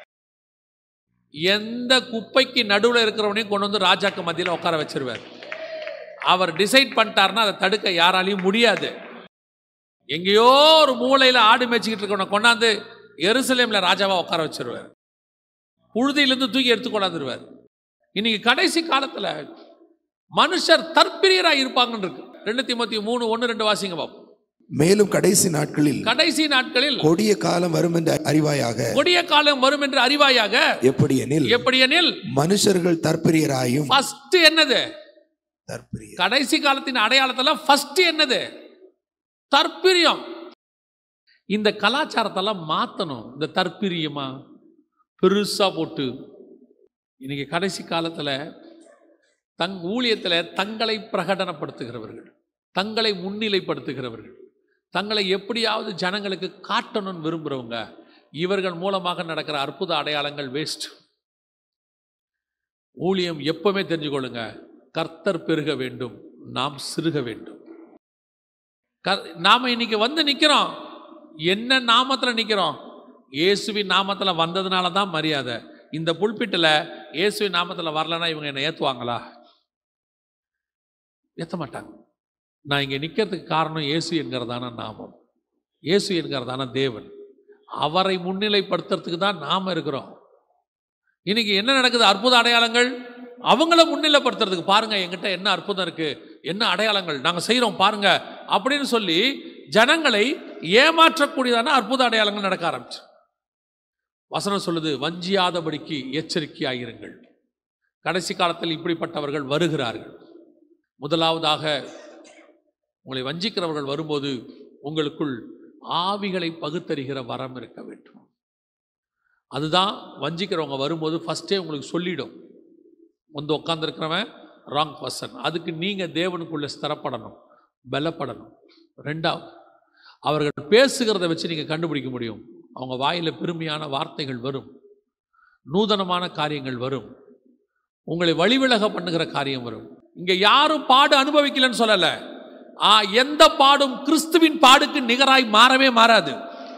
Speaker 1: எந்த குப்பைக்கு நடுவில் இருக்கிறவனையும் கொண்டு வந்து ராஜாக்கு மத்தியில் உட்கார வச்சிருவார் அவர் டிசைட் பண்ணிட்டாருன்னா அதை தடுக்க யாராலையும் முடியாது எங்கேயோ ஒரு மூலையில் ஆடு மேய்ச்சிக்கிட்டு இருக்கவனை கொண்டாந்து எருசலேமில் ராஜாவா உட்கார வச்சிருவார் புழுதியிலிருந்து தூக்கி எடுத்து கொண்டாந்துருவார் இன்னைக்கு கடைசி காலத்தில் மனுஷர் தற்பிரியராக இருப்பாங்கன்னு இருக்கு ரெண்டு திமுத்தி மூணு ஒன்று ரெண்டு வாசிங்க பாப்போம்
Speaker 2: மேலும் கடைசி நாட்களில்
Speaker 1: கடைசி நாட்களில்
Speaker 2: கொடிய காலம் வரும் என்று அறிவாயாக
Speaker 1: கொடிய காலம் வரும் என்று அறிவாயாக
Speaker 2: எப்படி எனில்
Speaker 1: எப்படி எனில்
Speaker 2: மனுஷர்கள் தற்பிரியராயும்
Speaker 1: ஃபர்ஸ்ட் என்னது
Speaker 2: தற்பிரியர்
Speaker 1: கடைசி காலத்தின் அடையாளத்துல ஃபர்ஸ்ட் என்னது தற்பிரியம் இந்த கலாச்சாரத்தெல்லாம் மாற்றணும் இந்த தற்பிரியமா பெருசா போட்டு இன்னைக்கு கடைசி காலத்துல தங் ஊழியத்தில் தங்களை பிரகடனப்படுத்துகிறவர்கள் தங்களை முன்னிலைப்படுத்துகிறவர்கள் தங்களை எப்படியாவது ஜனங்களுக்கு காட்டணும்னு விரும்புகிறவங்க இவர்கள் மூலமாக நடக்கிற அற்புத அடையாளங்கள் வேஸ்ட் ஊழியம் எப்பவுமே தெரிஞ்சுக்கொள்ளுங்க கர்த்தர் பெருக வேண்டும் நாம் சிறுக வேண்டும் க- நாம இன்னைக்கு வந்து நிக்கிறோம் என்ன நாமத்துல நிக்கிறோம் இயேசுவின் நாமத்துல வந்ததுனால தான் மரியாதை இந்த புல்பிட்டில் இயேசுவின் நாமத்துல வரலன்னா இவங்க என்னை ஏத்துவாங்களா ஏத்த மாட்டாங்க நான் இங்க நிக்கிறதுக்கு காரணம் இயேசு என்கிறதான நாமம் இயேசு என்கிறதான தேவன் அவரை முன்னிலைப்படுத்துறதுக்கு தான் நாம இருக்கிறோம் இன்னைக்கு என்ன நடக்குது அற்புத அடையாளங்கள் அவங்கள முன்னிலைப்படுத்துறதுக்கு பாருங்க எங்கிட்ட என்ன அற்புதம் இருக்கு என்ன அடையாளங்கள் நாங்க செய்றோம் பாருங்க அப்படின்னு சொல்லி ஜனங்களை ஏமாற்றக்கூடியதான அற்புத அடையாளங்கள் நடக்க ஆரம்பிச்சு வசனம் சொல்லுது வஞ்சியாதபடிக்கு எச்சரிக்கையாயிருங்கள் கடைசி காலத்தில் இப்படிப்பட்டவர்கள் வருகிறார்கள் முதலாவதாக உங்களை வஞ்சிக்கிறவர்கள் வரும்போது உங்களுக்குள் ஆவிகளை பகுத்தறிகிற வரம் இருக்க வேண்டும் அதுதான் வஞ்சிக்கிறவங்க வரும்போது ஃபஸ்ட்டே உங்களுக்கு சொல்லிடும் வந்து உட்காந்துருக்கிறவன் ராங் பர்சன் அதுக்கு நீங்கள் தேவனுக்குள்ளே ஸ்திரப்படணும் பலப்படணும் ரெண்டாவது அவர்கள் பேசுகிறத வச்சு நீங்கள் கண்டுபிடிக்க முடியும் அவங்க வாயில் பெருமையான வார்த்தைகள் வரும் நூதனமான காரியங்கள் வரும் உங்களை வழிவிலக பண்ணுகிற காரியம் வரும் இங்க யாரும் பாடு அனுபவிக்கலன்னு சொல்லல ஆ எந்த பாடும் கிறிஸ்துவின் பாடுக்கு நிகராய் மாறவே மாறாது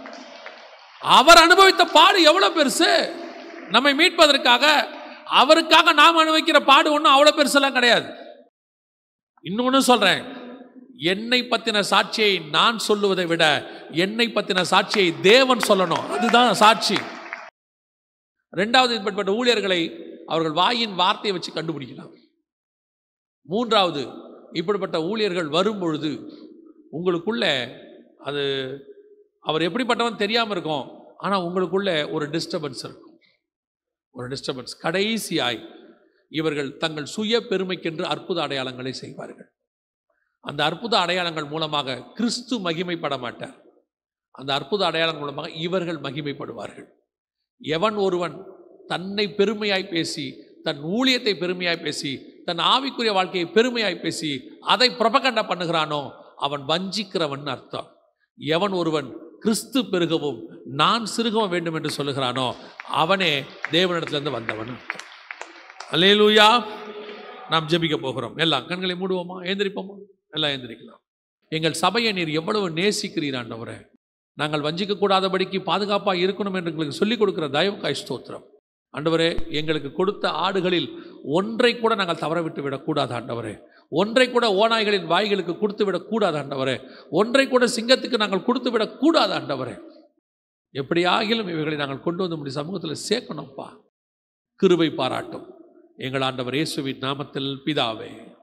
Speaker 1: அவர் அனுபவித்த பாடு எவ்வளவு பெருசு நம்மை மீட்பதற்காக அவருக்காக நாம் அனுபவிக்கிற பாடு ஒன்றும் அவ்வளோ பெருசெல்லாம் கிடையாது இன்னொன்று சொல்றேன் என்னை பத்தின சாட்சியை நான் சொல்லுவதை விட என்னை பத்தின சாட்சியை தேவன் சொல்லணும் அதுதான் சாட்சி ரெண்டாவது இப்படிப்பட்ட ஊழியர்களை அவர்கள் வாயின் வார்த்தையை வச்சு கண்டுபிடிக்கலாம் மூன்றாவது இப்படிப்பட்ட ஊழியர்கள் வரும் பொழுது உங்களுக்குள்ள அது அவர் எப்படிப்பட்டவன் தெரியாமல் இருக்கும் ஆனால் உங்களுக்குள்ள ஒரு டிஸ்டர்பன்ஸ் இருக்கும் ஒரு டிஸ்டர்பன்ஸ் கடைசியாய் இவர்கள் தங்கள் சுய பெருமைக்கென்று அற்புத அடையாளங்களை செய்வார்கள் அந்த அற்புத அடையாளங்கள் மூலமாக கிறிஸ்து மகிமைப்பட மாட்டார் அந்த அற்புத அடையாளங்கள் மூலமாக இவர்கள் மகிமைப்படுவார்கள் எவன் ஒருவன் தன்னை பெருமையாய் பேசி தன் ஊழியத்தை பெருமையாய் பேசி தன் ஆவிக்குரிய வாழ்க்கையை பெருமையாய் பேசி அதை பிரபகண்ட பண்ணுகிறானோ அவன் வஞ்சிக்கிறவன் அர்த்தம் எவன் ஒருவன் கிறிஸ்து பெருகவும் நான் சிறுகவும் வேண்டும் என்று சொல்லுகிறானோ அவனே தேவனிடத்திலிருந்து வந்தவன் அர்த்தம் அல்லேலூயா நாம் ஜெபிக்க போகிறோம் எல்லாம் கண்களை மூடுவோமா ஏந்திரிப்போமா எல்லாம் ஏந்திரிக்கலாம் எங்கள் சபையை நீர் எவ்வளவு நேசிக்கிறீர் ஆண்டவரே நாங்கள் வஞ்சிக்க கூடாதபடிக்கு பாதுகாப்பாக இருக்கணும் என்று எங்களுக்கு சொல்லிக் கொடுக்கிற தயவுக்காய் ஸ்தோத்திரம் ஆண்டவரே எங்களுக்கு கொடுத்த ஆடுகளில் ஒன்றை கூட நாங்கள் தவற விட்டு விடக்கூடாது ஆண்டவரே ஒன்றை கூட ஓநாய்களின் வாய்களுக்கு கொடுத்து விடக்கூடாது ஆண்டவரே ஒன்றை கூட சிங்கத்துக்கு நாங்கள் கொடுத்து விடக்கூடாது ஆண்டவரே எப்படியாகிலும் இவைகளை நாங்கள் கொண்டு வந்து முடிய சமூகத்தில் சேர்க்கணும்ப்பா கிருபை பாராட்டும் எங்கள் ஆண்டவர் இயேசுவின் நாமத்தில் பிதாவே